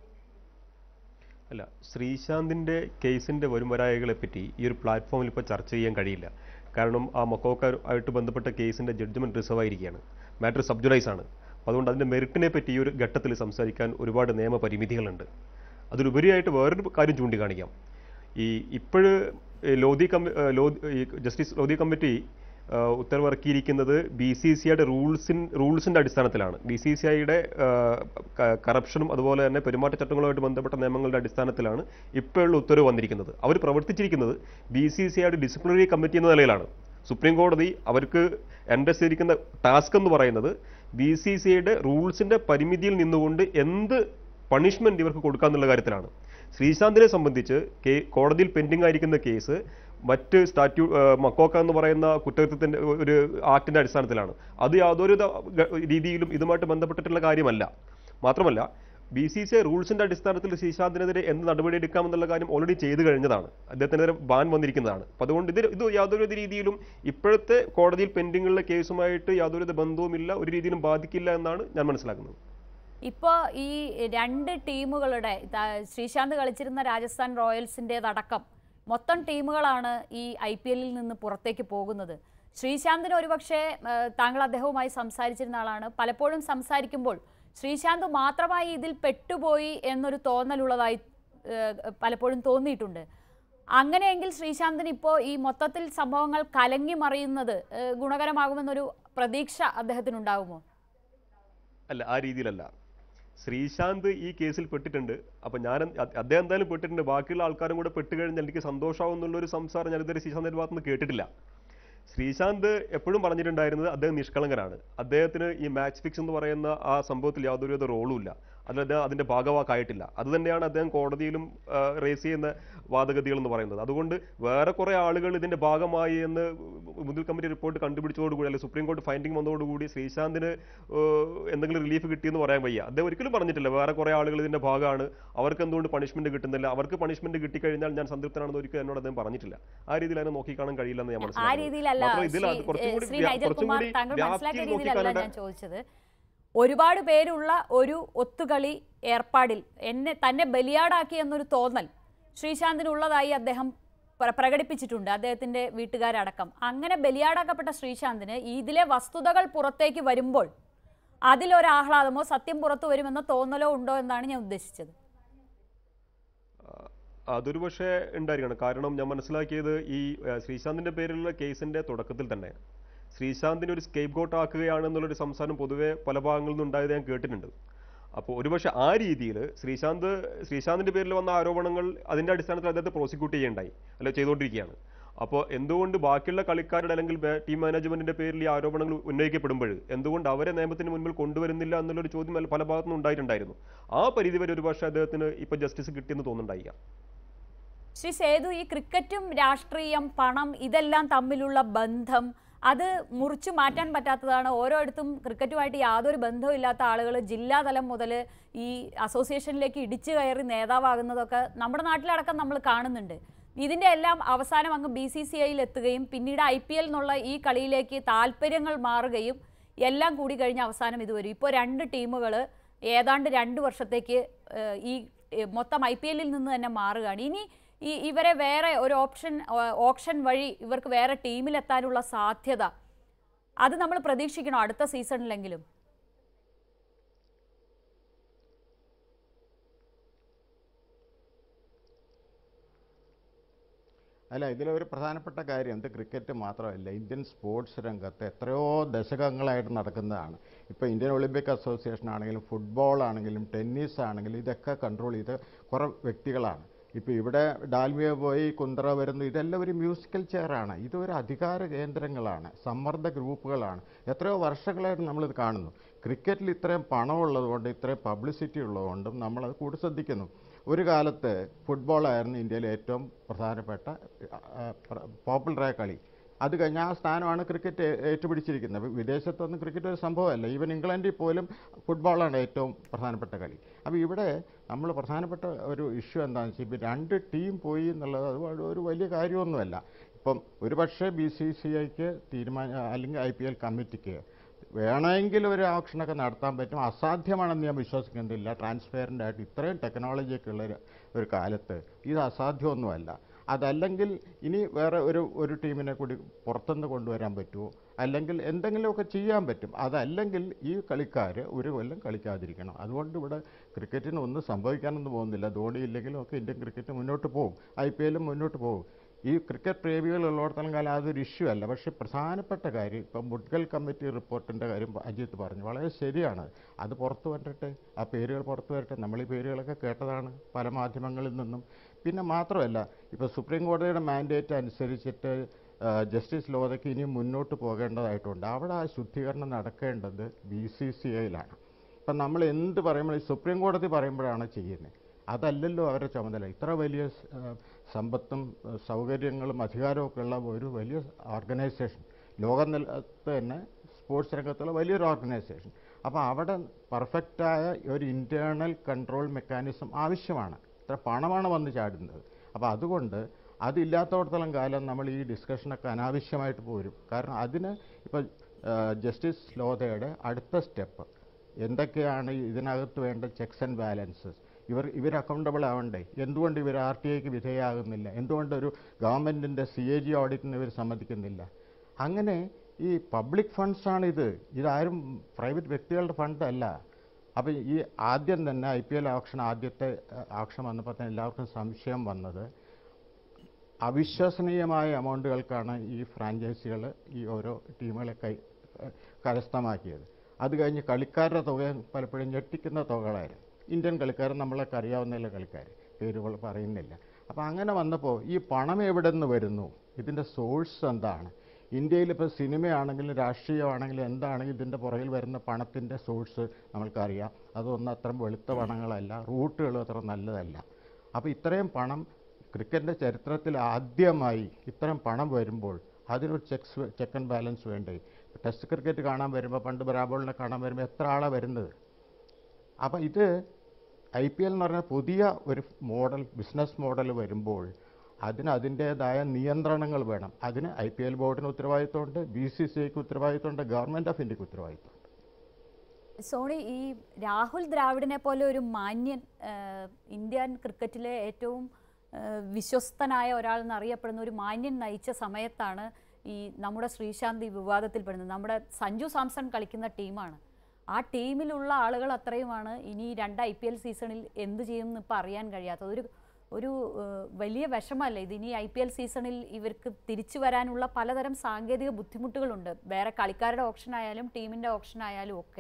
അല്ല ശ്രീശാന്തിൻ്റെ കേസിൻ്റെ വരുംവരായകളെ പറ്റി ഈ ഒരു പ്ലാറ്റ്ഫോമിൽ ഇപ്പോൾ ചർച്ച ചെയ്യാൻ കഴിയില്ല കാരണം ആ മക്കോക്ക ആയിട്ട് ബന്ധപ്പെട്ട കേസിൻ്റെ ജഡ്ജ്മെൻറ്റ് റിസർവ് ആയിരിക്കുകയാണ് മാറ്റർ സബ്ജുഡൈസ് ആണ് അപ്പോൾ അതുകൊണ്ട് അതിൻ്റെ മെറിറ്റിനെ പറ്റി ഈ ഒരു ഘട്ടത്തിൽ സംസാരിക്കാൻ ഒരുപാട് നിയമപരിമിതികളുണ്ട് അതിലുപരിയായിട്ട് വേറൊരു കാര്യം ചൂണ്ടിക്കാണിക്കാം ഈ ഇപ്പോഴ് ലോധി കമ്മി ഏഹ് ലോധി ഈ ജസ്റ്റിസ് ലോധി കമ്മിറ്റി ഏഹ് ഉത്തരവിറക്കിയിരിക്കുന്നത് ബി സി സി ഐയുടെ റൂൾസിൻ റൂൾസിൻ്റെ അടിസ്ഥാനത്തിലാണ് ബി സി സി ഐയുടെ കറപ്ഷനും അതുപോലെ തന്നെ പെരുമാറ്റച്ചട്ടങ്ങളുമായിട്ട് ബന്ധപ്പെട്ട നിയമങ്ങളുടെ അടിസ്ഥാനത്തിലാണ് ഇപ്പോഴുള്ള ഉത്തരവ് വന്നിരിക്കുന്നത് അവർ പ്രവർത്തിച്ചിരിക്കുന്നത് ബി സി സി ഐയുടെ ഡിസിപ്ലിനറി കമ്മിറ്റി എന്ന നിലയിലാണ് സുപ്രീം കോടതി അവർക്ക് എൻഡസ് ചെയ്തിരിക്കുന്ന ടാസ്ക് എന്ന് പറയുന്നത് ബി സി സി ഐയുടെ റൂൾസിൻ്റെ പരിമിതിയിൽ നിന്നുകൊണ്ട് എന്ത് പണിഷ്മെന്റ് ഇവർക്ക് കൊടുക്കാന്നുള്ള കാര്യത്തിലാണ് ശ്രീശാന്തിനെ സംബന്ധിച്ച് കേ കോടതിയിൽ പെൻഡിംഗ് ആയിരിക്കുന്ന കേസ് മറ്റ് സ്റ്റാറ്റ്യൂ മക്കോക്ക എന്ന് പറയുന്ന കുറ്റകൃത്യത്തിൻ്റെ ഒരു ആക്ടിൻ്റെ അടിസ്ഥാനത്തിലാണ് അത് യാതൊരു ത- ഗ- രീതിയിലും ഇതുമായിട്ട് ബന്ധപ്പെട്ടിട്ടുള്ള കാര്യമല്ല മാത്രമല്ല ബി സി സി ഐ റൂൾസിൻ്റെ അടിസ്ഥാനത്തിൽ ശ്രീശാന്തിനെതിരെ എന്ത് നടപടി എടുക്കാമെന്നുള്ള കാര്യം ഓൾറെഡി ചെയ്തു കഴിഞ്ഞതാണ് അദ്ദേഹത്തിനെതിരെ ബാൻ വന്നിരിക്കുന്നതാണ് അപ്പം അതുകൊണ്ട് ഇത് ഇത് യാതൊരു രീതിയിലും ഇപ്പോഴത്തെ കോടതിയിൽ പെൻഡിങ്ങുള്ള കേസുമായിട്ട് യാതൊരു ബന്ധവുമില്ല ഒരു രീതിയിലും ബാധിക്കില്ല എന്നാണ് ഞാൻ മനസ്സിലാക്കുന്നത് ഇപ്പോൾ ഈ രണ്ട് ടീമുകളുടെ ത- ശ്രീശാന്ത് കളിച്ചിരുന്ന രാജസ്ഥാൻ റോയൽസിൻ്റെതടക്കം മൊത്തം ടീമുകളാണ് ഈ ഐ പി എല്ലിൽ നിന്ന് പുറത്തേക്ക് പോകുന്നത് ശ്രീശാന്തിന് ഒരുപക്ഷെ ഏഹ്, താങ്കൾ അദ്ദേഹവുമായി സംസാരിച്ചിരുന്ന ആളാണ് പലപ്പോഴും സംസാരിക്കുമ്പോൾ ശ്രീശാന്ത് മാത്രമായി ഇതിൽ പെട്ടുപോയി എന്നൊരു തോന്നലുള്ളതായി ഏഹ്, പലപ്പോഴും തോന്നിയിട്ടുണ്ട് അങ്ങനെയെങ്കിൽ ശ്രീശാന്തിന് ഇപ്പോൾ ഈ മൊത്തത്തിൽ സംഭവങ്ങൾ കലങ്ങി മറിയുന്നത് ഏഹ്, ഗുണകരമാകുമെന്നൊരു പ്രതീക്ഷ അദ്ദേഹത്തിനുണ്ടാകുമോ അല്ല ആ രീതിയിലല്ല ശ്രീശാന്ത് ഈ കേസിൽ പെട്ടിട്ടുണ്ട് അപ്പം ഞാൻ അ- അദ്ദേഹം എന്തായാലും പെട്ടിട്ടുണ്ട് ബാക്കിയുള്ള ആൾക്കാരും കൂടെ പെട്ട് കഴിഞ്ഞാൽ എനിക്ക് സന്തോഷമാവും എന്നുള്ളൊരു സംസാരം ഞാൻ ഇതുവരെ ശ്രീശാന്തിൻ്റെ ഭാഗത്ത് നിന്ന് കേട്ടിട്ടില്ല ശ്രീശാന്ത് എപ്പോഴും പറഞ്ഞിട്ടുണ്ടായിരുന്നത് അദ്ദേഹം നിഷ്കളങ്കനാണ് അദ്ദേഹത്തിന് ഈ മാച്ച് ഫിക്സ് എന്ന് പറയുന്ന ആ സംഭവത്തിൽ യാതൊരുവിധ റോളും ഇല്ല അതിൽ അദ്ദേഹം അതിൻ്റെ ഭാഗവാക്കായിട്ടില്ല അത് തന്നെയാണ് അദ്ദേഹം കോടതിയിലും റേസ് ചെയ്യുന്ന വാദഗതികൾ എന്ന് പറയുന്നത് അതുകൊണ്ട് വേറെ കുറേ ആളുകൾ ഇതിൻ്റെ ഭാഗമായി എന്ന് മുതൽ കമ്മിറ്റി റിപ്പോർട്ട് കണ്ടുപിടിച്ചതോടുകൂടി അല്ലെങ്കിൽ സുപ്രീം കോടതി ഫൈൻഡിങ് വന്നതോടുകൂടി ശ്രീശാന്തിന് ഏഹ്, എന്തെങ്കിലും റിലീഫ് കിട്ടിയെന്ന് പറയാൻ വയ്യ അദ്ദേഹം ഒരിക്കലും പറഞ്ഞിട്ടില്ല വേറെ കുറേ ആളുകൾ ഇതിൻ്റെ ഭാഗമാണ് അവർക്ക് എന്തുകൊണ്ട് പണിഷ്മെന്റ് കിട്ടുന്നില്ല അവർക്ക് പണിഷ്മെന്റ് കിട്ടിക്കഴിഞ്ഞാൽ ഞാൻ സംതൃപ്തനാണെന്ന് ഒരിക്കലും എന്നോട് അദ്ദേഹം പറഞ്ഞിട്ടില്ല ആ രീതിയിൽ അതിനെ നോക്കിക്കാണാൻ കഴിയില്ലെന്ന് ഞാൻ ആ മനസ്സിലാക്കുന്നു രീതിയിലല്ല മാത്രമല്ല ഇതിൽ അത് ശ്രീ- കുറച്ചും ഏഹ് കൂടി ശ്രീ വ്യാ- നൈജൽ കുറച്ചും കുമാർ കൂടി താങ്കൾ മനസ്സിലാക്കിയ വ്യാപ്തിയിൽ രീതിയിലല്ല നോക്കിക്കാണേണ്ട ഞാൻ ചോദിച്ചത് ഒരുപാട് പേരുള്ള ഒരു ഒത്തുകളി ഏർപ്പാടിൽ എന്നെ തന്നെ ബലിയാടാക്കി എന്നൊരു തോന്നൽ ശ്രീശാന്തിനുള്ളതായി അദ്ദേഹം പ്ര- പ്രകടിപ്പിച്ചിട്ടുണ്ട് അദ്ദേഹത്തിന്റെ വീട്ടുകാരടക്കം അങ്ങനെ ബലിയാടാക്കപ്പെട്ട ശ്രീശാന്തിന് ഇതിലെ വസ്തുതകൾ പുറത്തേക്ക് വരുമ്പോൾ അതിലൊരാഹ്ലാദമോ സത്യം പുറത്തു വരുമെന്ന തോന്നലോ ഉണ്ടോ എന്നാണ് ഞാൻ ഉദ്ദേശിച്ചത് അതൊരു പക്ഷേ ഉണ്ടായിരിക്കണം കാരണം ഞാൻ മനസ്സിലാക്കിയത് ഈ ഏഹ്, ശ്രീശാന്തിന്റെ പേരിലുള്ള കേസിന്റെ തുടക്കത്തിൽ തന്നെ ശ്രീശാന്തിനെ ഒരു സ്കേപ്പ് ഗോട്ട് ആക്കുകയാണെന്നുള്ളൊരു സംസാരം പൊതുവെ പല ഭാഗങ്ങളിൽ നിന്ന് ഉണ്ടായത് ഞാൻ കേട്ടിട്ടുണ്ട് അപ്പോൾ ഒരുപക്ഷെ ആ രീതിയിൽ ശ്രീശാന്ത് ശ്രീശാന്തിന്റെ പേരിൽ വന്ന ആരോപണങ്ങൾ അതിന്റെ അടിസ്ഥാനത്തിൽ അദ്ദേഹത്തെ പ്രോസിക്യൂട്ട് ചെയ്യേണ്ടായി അല്ലെ ചെയ്തുകൊണ്ടിരിക്കുകയാണ് അപ്പോൾ എന്തുകൊണ്ട് ബാക്കിയുള്ള കളിക്കാരുടെ അല്ലെങ്കിൽ ബേ- ടീം മാനേജ്മെന്റിന്റെ പേരിൽ ഈ ആരോപണങ്ങൾ ഉന്നയിക്കപ്പെടുമ്പോൾ എന്തുകൊണ്ട് അവരെ നിയമത്തിന് മുൻപിൽ കൊണ്ടുവരുന്നില്ല എന്നുള്ളൊരു ചോദ്യം അല്ല പല ഭാഗത്തുനിന്നും ഉണ്ടായിട്ടുണ്ടായിരുന്നു ആ പരിധി വരെ ഒരുപക്ഷെ അദ്ദേഹത്തിന് ഇപ്പോൾ ജസ്റ്റിസ് കിട്ടിയെന്ന് തോന്നുന്നുണ്ടായിരിക്കാം ശ്രീ സേതു ഈ ക്രിക്കറ്റും രാഷ്ട്രീയം പണം ഇതെല്ലാം തമ്മിലുള്ള ബന്ധം അത് മുറിച്ചു മാറ്റാൻ പറ്റാത്തതാണ് ഓരോയിടത്തും ക്രിക്കറ്റുമായിട്ട് യാതൊരു ബന്ധവും ഇല്ലാത്ത ആളുകൾ ജില്ലാതലം മുതൽ ഈ അസോസിയേഷനിലേക്ക് ഇടിച്ചു കയറി നേതാവാകുന്നതൊക്കെ നമ്മുടെ നാട്ടിലടക്കം നമ്മൾ കാണുന്നുണ്ട് ഇതിൻ്റെ എല്ലാം അവസാനം അങ്ങ് ബി സി സി ഐയിൽ എത്തുകയും പിന്നീട് ഐ പി എൽ എന്നുള്ള ഈ കളിയിലേക്ക് താല്പര്യങ്ങൾ മാറുകയും എല്ലാം കൂടി കഴിഞ്ഞ് അവസാനം ഇത് വരും ഇപ്പോൾ രണ്ട് ടീമുകൾ ഏതാണ്ട് രണ്ട് വർഷത്തേക്ക് ഏഹ്, ഈ ഏഹ്, മൊത്തം ഐ പി എല്ലിൽ നിന്ന് തന്നെ മാറുകയാണ് ഇനി ഈ ഇവരെ വേറെ ഒരു ഓപ്ഷൻ ഓപ്ഷൻ വഴി ഇവർക്ക് വേറെ ടീമിലെത്താനുള്ള സാധ്യത അത് നമ്മൾ പ്രതീക്ഷിക്കണോ അടുത്ത സീസണിലെങ്കിലും അല്ല ഇതിലൊരു പ്രധാനപ്പെട്ട കാര്യം ഇത് ക്രിക്കറ്റ് മാത്രമല്ല ഇന്ത്യൻ സ്പോർട്സ് രംഗത്ത് എത്രയോ ദശകങ്ങളായിട്ട് നടക്കുന്നതാണ് ഇപ്പോൾ ഇന്ത്യൻ ഒളിമ്പിക് അസോസിയേഷൻ ആണെങ്കിലും ഫുട്ബോൾ ആണെങ്കിലും ടെന്നീസ് ആണെങ്കിലും ഇതൊക്കെ കൺട്രോൾ ചെയ്ത് കുറേ വ്യക്തികളാണ് ഇപ്പോൾ ഇവിടെ ഡാൽമിയ പോയി കുന്തറ വരുന്നു ഇതെല്ലാം ഒരു മ്യൂസിക്കൽ ചെയറാണ് ഇതൊരു അധികാര കേന്ദ്രങ്ങളാണ് സമ്മർദ്ദ ഗ്രൂപ്പുകളാണ് എത്രയോ വർഷങ്ങളായിട്ട് നമ്മളിത് കാണുന്നു ക്രിക്കറ്റിൽ ഇത്രയും പണമുള്ളതുകൊണ്ട് ഇത്രയും പബ്ലിസിറ്റി ഉള്ളതുകൊണ്ടും നമ്മളത് കൂടുതൽ ശ്രദ്ധിക്കുന്നു ഒരു കാലത്ത് ഫുട്ബോളായിരുന്നു ഇന്ത്യയിലെ ഏറ്റവും പ്രധാനപ്പെട്ട പോപ്പുലറായ കളി അത് കഴിഞ്ഞ് ആ സ്ഥാനമാണ് ക്രിക്കറ്റ് ഏ- ഏറ്റുപിടിച്ചിരിക്കുന്നത് അപ്പോൾ വിദേശത്തൊന്നും ക്രിക്കറ്റ് ഒരു സംഭവമല്ല ഈവൻ ഇംഗ്ലണ്ടിൽ പോലും ഫുട്ബോളാണ് ഏറ്റവും പ്രധാനപ്പെട്ട കളി അപ്പോൾ ഇവിടെ നമ്മൾ പ്രധാനപ്പെട്ട ഒരു ഇഷ്യൂ എന്താണെന്ന് വെച്ചാൽ ഇപ്പോൾ രണ്ട് ടീം പോയി എന്നുള്ളത് അത് ഒരു- ഒരു വലിയ കാര്യമൊന്നുമല്ല ഇപ്പം ഒരുപക്ഷെ ബി സി സി ഐക്ക് തീരുമാനം അല്ലെങ്കിൽ ഐ പി എൽ കമ്മിറ്റിക്ക് വേണമെങ്കിൽ ഒരു ഓപ്ഷനൊക്കെ നടത്താൻ പറ്റും അസാധ്യമാണെന്ന് ഞാൻ വിശ്വസിക്കുന്നില്ല ട്രാൻസ്പെറൻ്റ് ആയിട്ട് ഇത്രയും ടെക്നോളജിയൊക്കെ ഉള്ള ഒരു- ഒരു കാലത്ത് ഇത് അസാധ്യമൊന്നുമല്ല അതല്ലെങ്കിൽ ഇനി വേറെ ഒരു ഒരു ടീമിനെ കൂടി പുറത്തുനിന്ന് കൊണ്ടുവരാൻ പറ്റുമോ അല്ലെങ്കിൽ എന്തെങ്കിലുമൊക്കെ ചെയ്യാൻ പറ്റും അതല്ലെങ്കിൽ ഈ കളിക്കാർ ഒരു കൊല്ലം കളിക്കാതിരിക്കണം അതുകൊണ്ട് ഇവിടെ ക്രിക്കറ്റിന് ഒന്നും സംഭവിക്കാനൊന്നും പോകുന്നില്ല ധോണി ഇല്ലെങ്കിലും ഒക്കെ ഇന്ത്യൻ ക്രിക്കറ്റ് മുന്നോട്ട് പോകും ഐ പി എല്ലും മുന്നോട്ട് പോകും ഈ ക്രിക്കറ്റ് പ്രേമികളുള്ളിടത്തോളം കാലം അതൊരു ഇഷ്യൂ അല്ല പക്ഷേ പ്രധാനപ്പെട്ട കാര്യം ഇപ്പം മുഡ്ഗൽ കമ്മിറ്റി റിപ്പോർട്ടിൻ്റെ കാര്യം അജിത്ത് പറഞ്ഞു വളരെ ശരിയാണ് അത് പുറത്തു വരട്ടെ ആ പേരുകൾ പുറത്തു വരട്ടെ നമ്മൾ ഈ പേരുകളൊക്കെ കേട്ടതാണ് പല മാധ്യമങ്ങളിൽ നിന്നും പിന്നെ മാത്രമല്ല ഇപ്പോൾ സുപ്രീം കോടതിയുടെ മാൻഡേറ്റ് അനുസരിച്ചിട്ട് ആ, ജസ്റ്റിസ് ലോതയ്ക്ക് ഇനി മുന്നോട്ട് പോകേണ്ടതായിട്ടുണ്ട് അവിടെ ആ ശുദ്ധീകരണം നടക്കേണ്ടത് ബി സി സി ഐയിലാണ് ഇപ്പം നമ്മൾ എന്ത് പറയുമ്പോൾ ഈ സുപ്രീം കോടതി പറയുമ്പോഴാണ് ചെയ്യുന്നത് അതല്ലല്ലോ അവരുടെ ചുമതല ഇത്ര വലിയ സ്- ആ, സമ്പത്തും ആ, സൗകര്യങ്ങളും അധികാരമൊക്കെ ഉള്ള ഒരു വലിയ ഓർഗനൈസേഷൻ ലോകനിലത്ത് തന്നെ സ്പോർട്സ് രംഗത്തുള്ള വലിയൊരു ഓർഗനൈസേഷൻ അപ്പോൾ അവിടെ പെർഫെക്റ്റായ ഒരു ഇൻറ്റേർണൽ കൺട്രോൾ മെക്കാനിസം ആവശ്യമാണ് ഇത്ര പണമാണ് വന്ന് ചാടുന്നത് അപ്പോൾ അതുകൊണ്ട് അതില്ലാത്തടത്തോളം കാലം നമ്മൾ ഈ ഡിസ്കഷനൊക്കെ അനാവശ്യമായിട്ട് പോരും കാരണം അതിന് ഇപ്പോൾ ജസ്റ്റിസ് ലോധയുടെ അടുത്ത സ്റ്റെപ്പ് എന്തൊക്കെയാണ് ഇതിനകത്ത് വേണ്ട ചെക്സ് ആൻഡ് ബാലൻസസ് ഇവർ ഇവർ അക്കൗണ്ടബിൾ ആവണ്ടേ എന്തുകൊണ്ട് ഇവർ ആർ ടി ഐക്ക് വിധേയമാകുന്നില്ല എന്തുകൊണ്ട് ഒരു ഗവൺമെൻറ്റിൻ്റെ സി എ ജി ഓഡിറ്റിന് ഇവർ സമ്മതിക്കുന്നില്ല അങ്ങനെ ഈ പബ്ലിക് ഫണ്ട്സാണിത് ഇതാരും പ്രൈവറ്റ് വ്യക്തികളുടെ ഫണ്ടല്ല അപ്പോൾ ഈ ആദ്യം തന്നെ ഐ പി എൽ ഓപ്ഷൻ ആദ്യത്തെ ഓപ്ഷൻ വന്നപ്പോൾ തന്നെ എല്ലാവർക്കും സംശയം വന്നത് അവിശ്വസനീയമായ എമൗണ്ടുകൾക്കാണ് ഈ ഫ്രാഞ്ചൈസികൾ ഈ ഓരോ ടീമുകളെ കൈ കരസ്ഥമാക്കിയത് അത് കഴിഞ്ഞ് കളിക്കാരുടെ തുക പലപ്പോഴും ഞെട്ടിക്കുന്ന തുകകളായിരുന്നു ഇന്ത്യൻ കളിക്കാർ നമ്മളൊക്കെ അറിയാവുന്ന കളിക്കാർ പേരുകൾ പറയുന്നില്ല അപ്പോൾ അങ്ങനെ വന്നപ്പോൾ ഈ പണം എവിടെ നിന്ന് വരുന്നു ഇതിൻ്റെ സോഴ്സ് എന്താണ് ഇന്ത്യയിൽ ഇപ്പോൾ സിനിമയാണെങ്കിലും രാഷ്ട്രീയമാണെങ്കിലും എന്താണെങ്കിലും ഇതിൻ്റെ പുറകിൽ വരുന്ന പണത്തിൻ്റെ സോഴ്സ് നമ്മൾക്കറിയാം അതൊന്നും അത്ര വെളുത്ത പണങ്ങളല്ല റൂട്ടുകളും അത്ര നല്ലതല്ല അപ്പോൾ ഇത്രയും പണം ക്രിക്കറ്റിൻ്റെ ചരിത്രത്തിൽ ആദ്യമായി ഇത്രയും പണം വരുമ്പോൾ അതിനൊരു ചെക്സ് ചെക്ക് ആൻഡ് ബാലൻസ് വേണ്ടേ ടെസ്റ്റ് ക്രിക്കറ്റ് കാണാൻ വരുമ്പോൾ പണ്ട് ബ്രാബോളിനെ കാണാൻ വരുമ്പോൾ എത്ര ആളാണ് വരുന്നത് അപ്പോൾ ഇത് ഐ പി എൽ എന്ന് പറഞ്ഞാൽ പുതിയ ഒരു മോഡൽ ബിസിനസ് മോഡൽ വരുമ്പോൾ അതിന് അതിൻ്റേതായ നിയന്ത്രണങ്ങൾ വേണം അതിന് ഐ പി എൽ ബോർഡിന് ഉത്തരവാദിത്തമുണ്ട് ബി സി സി ഐക്ക് ഉത്തരവാദിത്തമുണ്ട് ഗവൺമെൻറ് ഓഫ് ഇന്ത്യക്ക് ഉത്തരവാദിത്തമുണ്ട് സോണി ഈ രാഹുൽ ദ്രാവിഡിനെ പോലെ ഒരു മാന്യൻ ആ, ഇന്ത്യൻ ക്രിക്കറ്റിലെ ഏറ്റവും ആ, വിശ്വസ്തനായ ഒരാൾ എന്നറിയപ്പെടുന്ന ഒരു മാന്യൻ നയിച്ച സമയത്താണ് ഈ നമ്മുടെ ശ്രീശാന്ത് ഈ വിവാദത്തിൽപ്പെടുന്നത് നമ്മുടെ സഞ്ജു സാംസൺ കളിക്കുന്ന ടീമാണ് ആ ടീമിലുള്ള ആളുകൾ അത്രയുമാണ് ഇനി ഈ രണ്ട് ഐ പി എൽ സീസണിൽ എന്ത് ചെയ്യും എന്ന് ഇപ്പം അറിയാൻ കഴിയാത്തത് ഒരു ഒരു ഏഹ്, വലിയ വിഷമല്ലേ ഇത് ഇനി ഐ പി എൽ സീസണിൽ ഇവർക്ക് തിരിച്ചു വരാനുള്ള പലതരം സാങ്കേതിക ബുദ്ധിമുട്ടുകളുണ്ട് വേറെ കളിക്കാരുടെ ഓപ്ഷൻ ആയാലും ടീമിൻ്റെ ഓപ്ഷൻ ആയാലും ഒക്കെ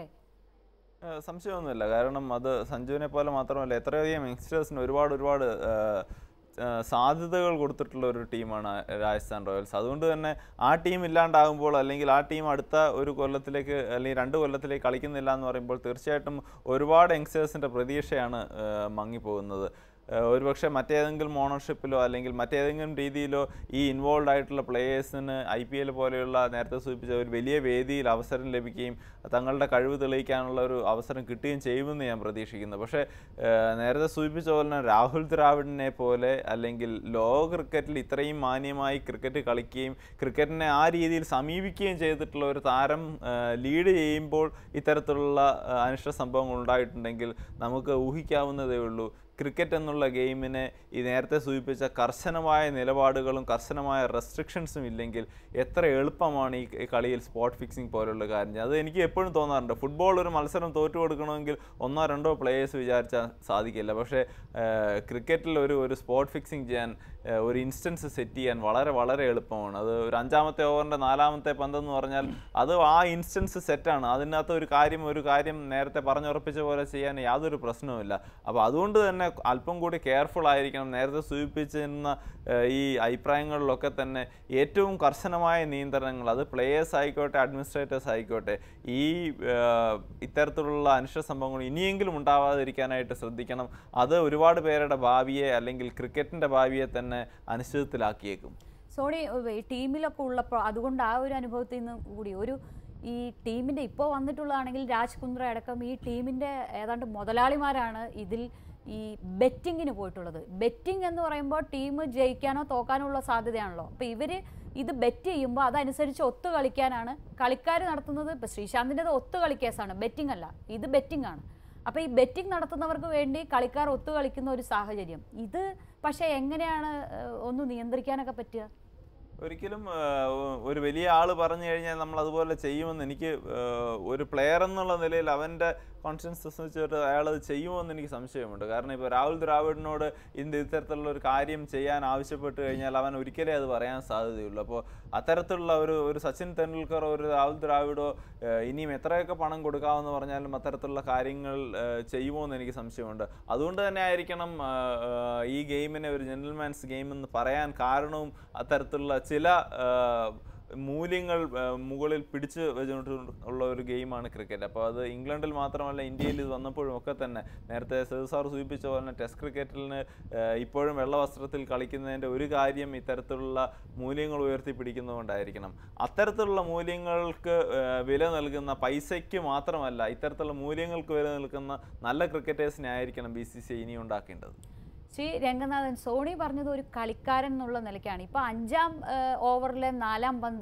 ഏഹ് സംശയമൊന്നുമില്ല കാരണം അത് സഞ്ജുവിനെ പോലെ മാത്രമല്ല എത്രയധികം യങ്സ്റ്റേഴ്സിന് ഒരുപാട് ഒരുപാട് ഏഹ്, ഏഹ് സാധ്യതകൾ കൊടുത്തിട്ടുള്ള ഒരു ടീമാണ് രാജസ്ഥാൻ റോയൽസ് അതുകൊണ്ട് തന്നെ ആ ടീം ഇല്ലാണ്ടാകുമ്പോൾ അല്ലെങ്കിൽ ആ ടീം അടുത്ത ഒരു കൊല്ലത്തിലേക്ക് അല്ലെങ്കിൽ രണ്ട് കൊല്ലത്തിലേക്ക് കളിക്കുന്നില്ല എന്ന് പറയുമ്പോൾ തീർച്ചയായിട്ടും ഒരുപാട് യങ്സ്റ്റേഴ്സിൻ്റെ പ്രതീക്ഷയാണ് ഏഹ്, മങ്ങിപ്പോകുന്നത് ഏഹ് ഒരുപക്ഷെ മറ്റേതെങ്കിലും ഓണർഷിപ്പിലോ അല്ലെങ്കിൽ മറ്റേതെങ്കിലും രീതിയിലോ ഈ ഇൻവോൾവ് ആയിട്ടുള്ള പ്ലേയേഴ്സിന് ഐ പി എൽ പോലെയുള്ള നേരത്തെ സൂചിപ്പിച്ച ഒരു വലിയ വേദിയിൽ അവസരം ലഭിക്കുകയും തങ്ങളുടെ കഴിവ് തെളിയിക്കാനുള്ള ഒരു അവസരം കിട്ടുകയും ചെയ്യുമെന്ന് ഞാൻ പ്രതീക്ഷിക്കുന്നു പക്ഷേ ഏഹ് നേരത്തെ സൂചിപ്പിച്ച പോലെ തന്നെ രാഹുൽ ദ്രാവിഡിനെ പോലെ അല്ലെങ്കിൽ ലോക ക്രിക്കറ്റിൽ ഇത്രയും മാന്യമായി ക്രിക്കറ്റ് കളിക്കുകയും ക്രിക്കറ്റിനെ ആ രീതിയിൽ സമീപിക്കുകയും ചെയ്തിട്ടുള്ള ഒരു താരം ലീഡ് ചെയ്യുമ്പോൾ ഇത്തരത്തിലുള്ള ഏഹ് അനിഷ്ട സംഭവങ്ങൾ ഉണ്ടായിട്ടുണ്ടെങ്കിൽ നമുക്ക് ഊഹിക്കാവുന്നതേ ഉള്ളൂ ക്രിക്കറ്റ് എന്നുള്ള ഗെയിമിനെ ഈ നേരത്തെ സൂചിപ്പിച്ച കർശനമായ നിലപാടുകളും കർശനമായ റെസ്ട്രിക്ഷൻസും ഇല്ലെങ്കിൽ എത്ര എളുപ്പമാണ് ഈ ഈ കളിയിൽ സ്പോട്ട് ഫിക്സിംഗ് പോലുള്ള കാര്യം അത് എനിക്ക് എപ്പോഴും തോന്നാറുണ്ട് ഫുട്ബോൾ ഒരു മത്സരം തോറ്റു കൊടുക്കണമെങ്കിൽ ഒന്നോ രണ്ടോ പ്ലേയേഴ്സ് വിചാരിച്ചാൽ സാധിക്കില്ല പക്ഷേ ക്രിക്കറ്റിൽ ഒരു ഒരു സ്പോട്ട് ഫിക്സിംഗ് ചെയ്യാൻ ഏഹ്, ഒരു ഇൻസ്റ്റൻസ് സെറ്റ് ചെയ്യാൻ വളരെ വളരെ എളുപ്പമാണ് അത് ഒരു അഞ്ചാമത്തെ ഓവറിൻ്റെ നാലാമത്തെ പന്തെന്ന് പറഞ്ഞാൽ അത് ആ ഇൻസ്റ്റൻസ് സെറ്റാണ് അതിനകത്ത് ഒരു കാര്യം ഒരു കാര്യം നേരത്തെ പറഞ്ഞുറപ്പിച്ച പോലെ ചെയ്യാൻ യാതൊരു പ്രശ്നവുമില്ല അപ്പോൾ അതുകൊണ്ട് തന്നെ അല്പം കൂടി കെയർഫുൾ ആയിരിക്കണം നേരത്തെ സൂചിപ്പിച്ചിരുന്ന ഏഹ്, ഈ അഭിപ്രായങ്ങളിലൊക്കെ തന്നെ ഏറ്റവും കർശനമായ നിയന്ത്രണങ്ങൾ അത് പ്ലേയേഴ്സ് ആയിക്കോട്ടെ അഡ്മിനിസ്ട്രേറ്റേഴ്സ് ആയിക്കോട്ടെ ഈ ഏഹ്, ഇത്തരത്തിലുള്ള അനിഷ്ട സംഭവങ്ങൾ ഇനിയെങ്കിലും ഉണ്ടാവാതിരിക്കാനായിട്ട് ശ്രദ്ധിക്കണം അത് ഒരുപാട് പേരുടെ ഭാവിയെ അല്ലെങ്കിൽ ക്രിക്കറ്റിൻ്റെ ഭാവിയെ തന്നെ അനിശ്ചിതത്തിലാക്കിയേക്കും സോണി ഏഹ് ഈ ടീമിലൊക്കെ ഉള്ളപ്പോൾ അതുകൊണ്ട് ആ ഒരു അനുഭവത്തിൽ നിന്ന് കൂടി ഒരു ഈ ടീമിൻ്റെ ഇപ്പോൾ വന്നിട്ടുള്ളതാണെങ്കിൽ രാജ് കുന്ദ്ര അടക്കം ഈ ടീമിൻ്റെ ഏതാണ്ട് മുതലാളിമാരാണ് ഇതിൽ ഈ ബെറ്റിങ്ങിന് പോയിട്ടുള്ളത് ബെറ്റിംഗ് എന്ന് പറയുമ്പോൾ ടീം ജയിക്കാനോ തോക്കാനോ ഉള്ള സാധ്യതയാണല്ലോ അപ്പോൾ ഇവർ ഇത് ബെറ്റ് ചെയ്യുമ്പോൾ അതനുസരിച്ച് ഒത്തു കളിക്കാനാണ് കളിക്കാർ നടത്തുന്നത് ഇപ്പോൾ ശ്രീശാന്തിൻ്റെത് ഒത്തു കളി കേസാണ് ബെറ്റിംഗ് അല്ല ഇത് ബെറ്റിംഗ് ആണ് അപ്പോൾ ഈ ബെറ്റിംഗ് നടത്തുന്നവർക്ക് വേണ്ടി കളിക്കാർ ഒത്തു കളിക്കുന്ന ഒരു സാഹചര്യം ഇത് പക്ഷേ എങ്ങനെയാണ് ഏഹ്, ഒന്ന് നിയന്ത്രിക്കാനൊക്കെ പറ്റുക ഒരിക്കലും ആഹ്, ഒരു വലിയ ആൾ പറഞ്ഞു കഴിഞ്ഞാൽ നമ്മൾ അതുപോലെ ചെയ്യുമെന്ന് എനിക്ക് ആഹ്, ഒരു പ്ലെയർ എന്നുള്ള നിലയിൽ അവൻ്റെ കോൺഷ്യൻസ് വെച്ചിട്ട് അയാൾ അത് ചെയ്യുമോ എന്ന് എനിക്ക് സംശയമുണ്ട് കാരണം ഇപ്പോൾ രാഹുൽ ദ്രാവിഡിനോട് ഇന്ത് ഇത്തരത്തിലുള്ള ഒരു കാര്യം ചെയ്യാൻ ആവശ്യപ്പെട്ട് കഴിഞ്ഞാൽ അവൻ ഒരിക്കലേ അത് പറയാൻ സാധ്യതയുള്ളൂ അപ്പോൾ അത്തരത്തിലുള്ള ഒരു ഒരു സച്ചിൻ തെണ്ടുൽക്കറോ ഒരു രാഹുൽ ദ്രാവിഡോ ആഹ്, ഇനിയും എത്രയൊക്കെ പണം കൊടുക്കാമെന്ന് പറഞ്ഞാലും അത്തരത്തിലുള്ള കാര്യങ്ങൾ ആഹ്, ചെയ്യുമോ എന്ന് എനിക്ക് സംശയമുണ്ട് അതുകൊണ്ട് തന്നെ ആയിരിക്കണം ആഹ്, ആഹ്, ഈ ഗെയിമിനെ ഒരു ജെന്റിൽമാൻസ് ഗെയിം എന്ന് പറയാൻ കാരണവും അത്തരത്തിലുള്ള ചില ആഹ്, മൂല്യങ്ങൾ ആഹ്, മുകളിൽ പിടിച്ച് വെച്ചുകൊണ്ട് ഉള്ള ഒരു ഗെയിമാണ് ക്രിക്കറ്റ് അപ്പോൾ അത് ഇംഗ്ലണ്ടിൽ മാത്രമല്ല ഇന്ത്യയിൽ ഇത് വന്നപ്പോഴും ഒക്കെ തന്നെ നേരത്തെ സേതു സാർ സൂചിപ്പിച്ച പോലെ തന്നെ ടെസ്റ്റ് ക്രിക്കറ്റിന് ആഹ്, ഇപ്പോഴും വെള്ള വസ്ത്രത്തിൽ കളിക്കുന്നതിൻ്റെ ഒരു കാര്യം ഇത്തരത്തിലുള്ള മൂല്യങ്ങൾ ഉയർത്തിപ്പിടിക്കുന്നതുകൊണ്ടായിരിക്കണം അത്തരത്തിലുള്ള മൂല്യങ്ങൾക്ക് ആഹ്, വില നൽകുന്ന പൈസയ്ക്ക് മാത്രമല്ല ഇത്തരത്തിലുള്ള മൂല്യങ്ങൾക്ക് വില നൽകുന്ന നല്ല ക്രിക്കറ്റേഴ്സിനെ ആയിരിക്കണം ബി സി സി ഇനി ഉണ്ടാക്കേണ്ടത് ശ്രീ രംഗനാഥൻ സോണി പറഞ്ഞത് ഒരു കളിക്കാരൻ എന്നുള്ള നിലയ്ക്കാണ് ഇപ്പോൾ അഞ്ചാം ഏഹ്, ഓവറിലെ നാലാം പന്ത്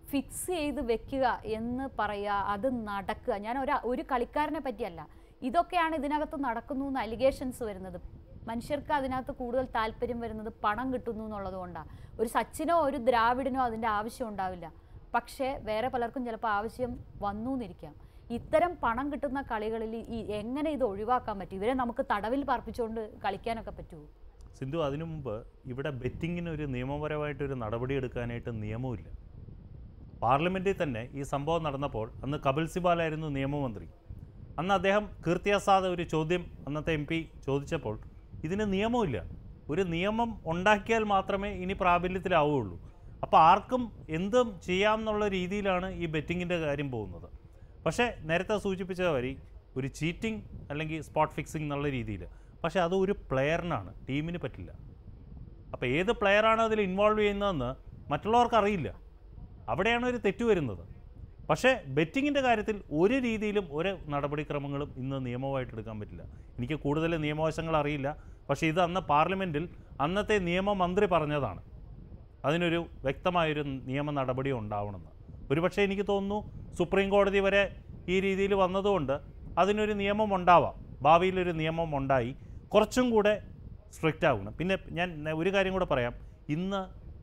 ഫിക്സ് ചെയ്ത് വെക്കുക എന്ന് പറയുക അത് നടക്കുക ഞാൻ ഒരു ഒരു കളിക്കാരനെ പറ്റിയല്ല ഇതൊക്കെയാണ് ഇതിനകത്ത് നടക്കുന്നു എന്ന് അലിഗേഷൻസ് വരുന്നത് മനുഷ്യർക്ക് അതിനകത്ത് കൂടുതൽ താല്പര്യം വരുന്നത് പണം കിട്ടുന്നു എന്നുള്ളത് കൊണ്ടാണ് ഒരു സച്ചിനോ ഒരു ദ്രാവിഡിനോ അതിൻ്റെ ആവശ്യം ഉണ്ടാവില്ല പക്ഷേ വേറെ പലർക്കും ചിലപ്പോൾ ആവശ്യം വന്നു എന്നിരിക്കാം ഇത്തരം പണം കിട്ടുന്ന കളികളിൽ ഈ എങ്ങനെ ഇത് ഒഴിവാക്കാൻ പറ്റും ഇവരെ നമുക്ക് തടവിൽ പാർപ്പിച്ചുകൊണ്ട് കളിക്കാനൊക്കെ പറ്റുമോ സിന്ധു അതിനു മുമ്പ് ഇവിടെ ബെറ്റിങ്ങിന് ഒരു നിയമപരമായിട്ടൊരു നടപടി എടുക്കാനായിട്ട് നിയമമില്ല പാർലമെൻറ്റിൽ തന്നെ ഈ സംഭവം നടന്നപ്പോൾ അന്ന് കപിൽ സിബാലായിരുന്നു നിയമമന്ത്രി അന്ന് അദ്ദേഹം കീർത്തിയാസാദ് ഒരു ചോദ്യം അന്നത്തെ എം പി ചോദിച്ചപ്പോൾ ഇതിന് നിയമമില്ല ഒരു നിയമം ഉണ്ടാക്കിയാൽ മാത്രമേ ഇനി പ്രാബല്യത്തിലാവുകയുള്ളൂ അപ്പോൾ ആർക്കും എന്തും ചെയ്യാം എന്നുള്ള രീതിയിലാണ് ഈ ബെറ്റിങ്ങിൻ്റെ കാര്യം പോകുന്നത് പക്ഷേ നേരത്തെ സൂചിപ്പിച്ച വരി ഒരു ചീറ്റിംഗ് അല്ലെങ്കിൽ സ്പോട്ട് ഫിക്സിംഗ് എന്നുള്ള രീതിയിൽ പക്ഷേ അത് ഒരു പ്ലെയറിനാണ് ടീമിന് പറ്റില്ല അപ്പോൾ ഏത് പ്ലെയറാണ് അതിൽ ഇൻവോൾവ് ചെയ്യുന്നതെന്ന് മറ്റുള്ളവർക്ക് അറിയില്ല അവിടെയാണ് ഒരു തെറ്റ് വരുന്നത് പക്ഷേ ബെറ്റിങ്ങിൻ്റെ കാര്യത്തിൽ ഒരു രീതിയിലും ഒരു നടപടിക്രമങ്ങളും ഇന്ന് നിയമമായിട്ട് എടുക്കാൻ പറ്റില്ല എനിക്ക് കൂടുതൽ നിയമവശങ്ങൾ അറിയില്ല പക്ഷേ ഇത് അന്ന് പാർലമെൻറ്റിൽ അന്നത്തെ നിയമമന്ത്രി പറഞ്ഞതാണ് അതിനൊരു വ്യക്തമായൊരു നിയമ നടപടി ഉണ്ടാവണമെന്ന് ഒരുപക്ഷെ എനിക്ക് തോന്നുന്നു സുപ്രീം കോടതി വരെ ഈ രീതിയിൽ വന്നതുകൊണ്ട് അതിനൊരു നിയമം ഉണ്ടാവാം ഭാവിയിലൊരു നിയമം ഉണ്ടായി കുറച്ചും കൂടെ സ്ട്രിക്റ്റ് ആവണം പിന്നെ ഞാൻ ഒരു കാര്യം കൂടെ പറയാം ഇന്ന്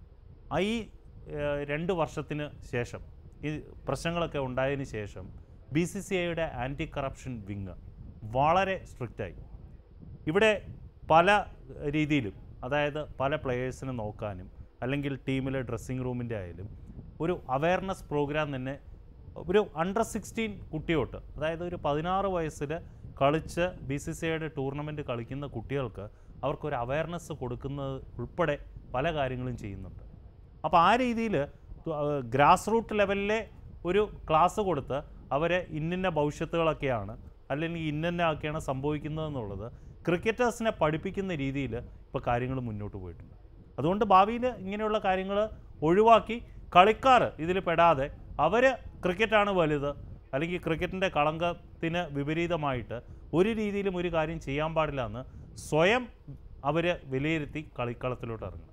ഈ ഏഹ്, രണ്ട് വർഷത്തിന് ശേഷം ഈ പ്രശ്നങ്ങളൊക്കെ ഉണ്ടായതിന് ശേഷം ബി സി സി ഐയുടെ ആൻറ്റി കറപ്ഷൻ വിങ് വളരെ സ്ട്രിക്റ്റായി ഇവിടെ പല രീതിയിലും അതായത് പല പ്ലെയേഴ്സിനെ നോക്കാനും അല്ലെങ്കിൽ ടീമിലെ ഡ്രസ്സിംഗ് റൂമിൻ്റെ ആയാലും ഒരു അവയർനെസ് പ്രോഗ്രാം തന്നെ ഒരു അണ്ടർ സിക്സ്റ്റീൻ കുട്ടിയോട്ട് അതായത് ഒരു പതിനാറ് വയസ്സിൽ കളിച്ച് ബി സി സി ഐയുടെ ടൂർണമെൻറ്റ് കളിക്കുന്ന കുട്ടികൾക്ക് അവർക്കൊരു അവയർനെസ് കൊടുക്കുന്നത് ഉൾപ്പെടെ പല കാര്യങ്ങളും ചെയ്യുന്നുണ്ട് അപ്പോൾ ആ രീതിയിൽ ഗ്രാസ് റൂട്ട് ലെവലിലെ ഒരു ക്ലാസ് കൊടുത്ത് അവരെ ഇന്നിന്ന ഭവിഷ്യത്തുകളൊക്കെയാണ് അല്ലെങ്കിൽ ഇന്നിന്ന ഒക്കെയാണ് സംഭവിക്കുന്നതെന്നുള്ളത് ക്രിക്കറ്റേഴ്സിനെ പഠിപ്പിക്കുന്ന രീതിയിൽ ഇപ്പോൾ കാര്യങ്ങൾ മുന്നോട്ട് പോയിട്ടുണ്ട് അതുകൊണ്ട് ഭാവിയിൽ ഇങ്ങനെയുള്ള കാര്യങ്ങൾ ഒഴിവാക്കി കളിക്കാർ ഇതിൽ പെടാതെ അവർ ക്രിക്കറ്റാണ് വലുത് അല്ലെങ്കിൽ ക്രിക്കറ്റിൻ്റെ കളങ്കത്തിന് വിപരീതമായിട്ട് ഒരു രീതിയിലും ഒരു കാര്യം ചെയ്യാൻ പാടില്ല എന്ന് സ്വയം അവർ വിലയിരുത്തി കളിക്കളത്തിലോട്ട് ഇറങ്ങണം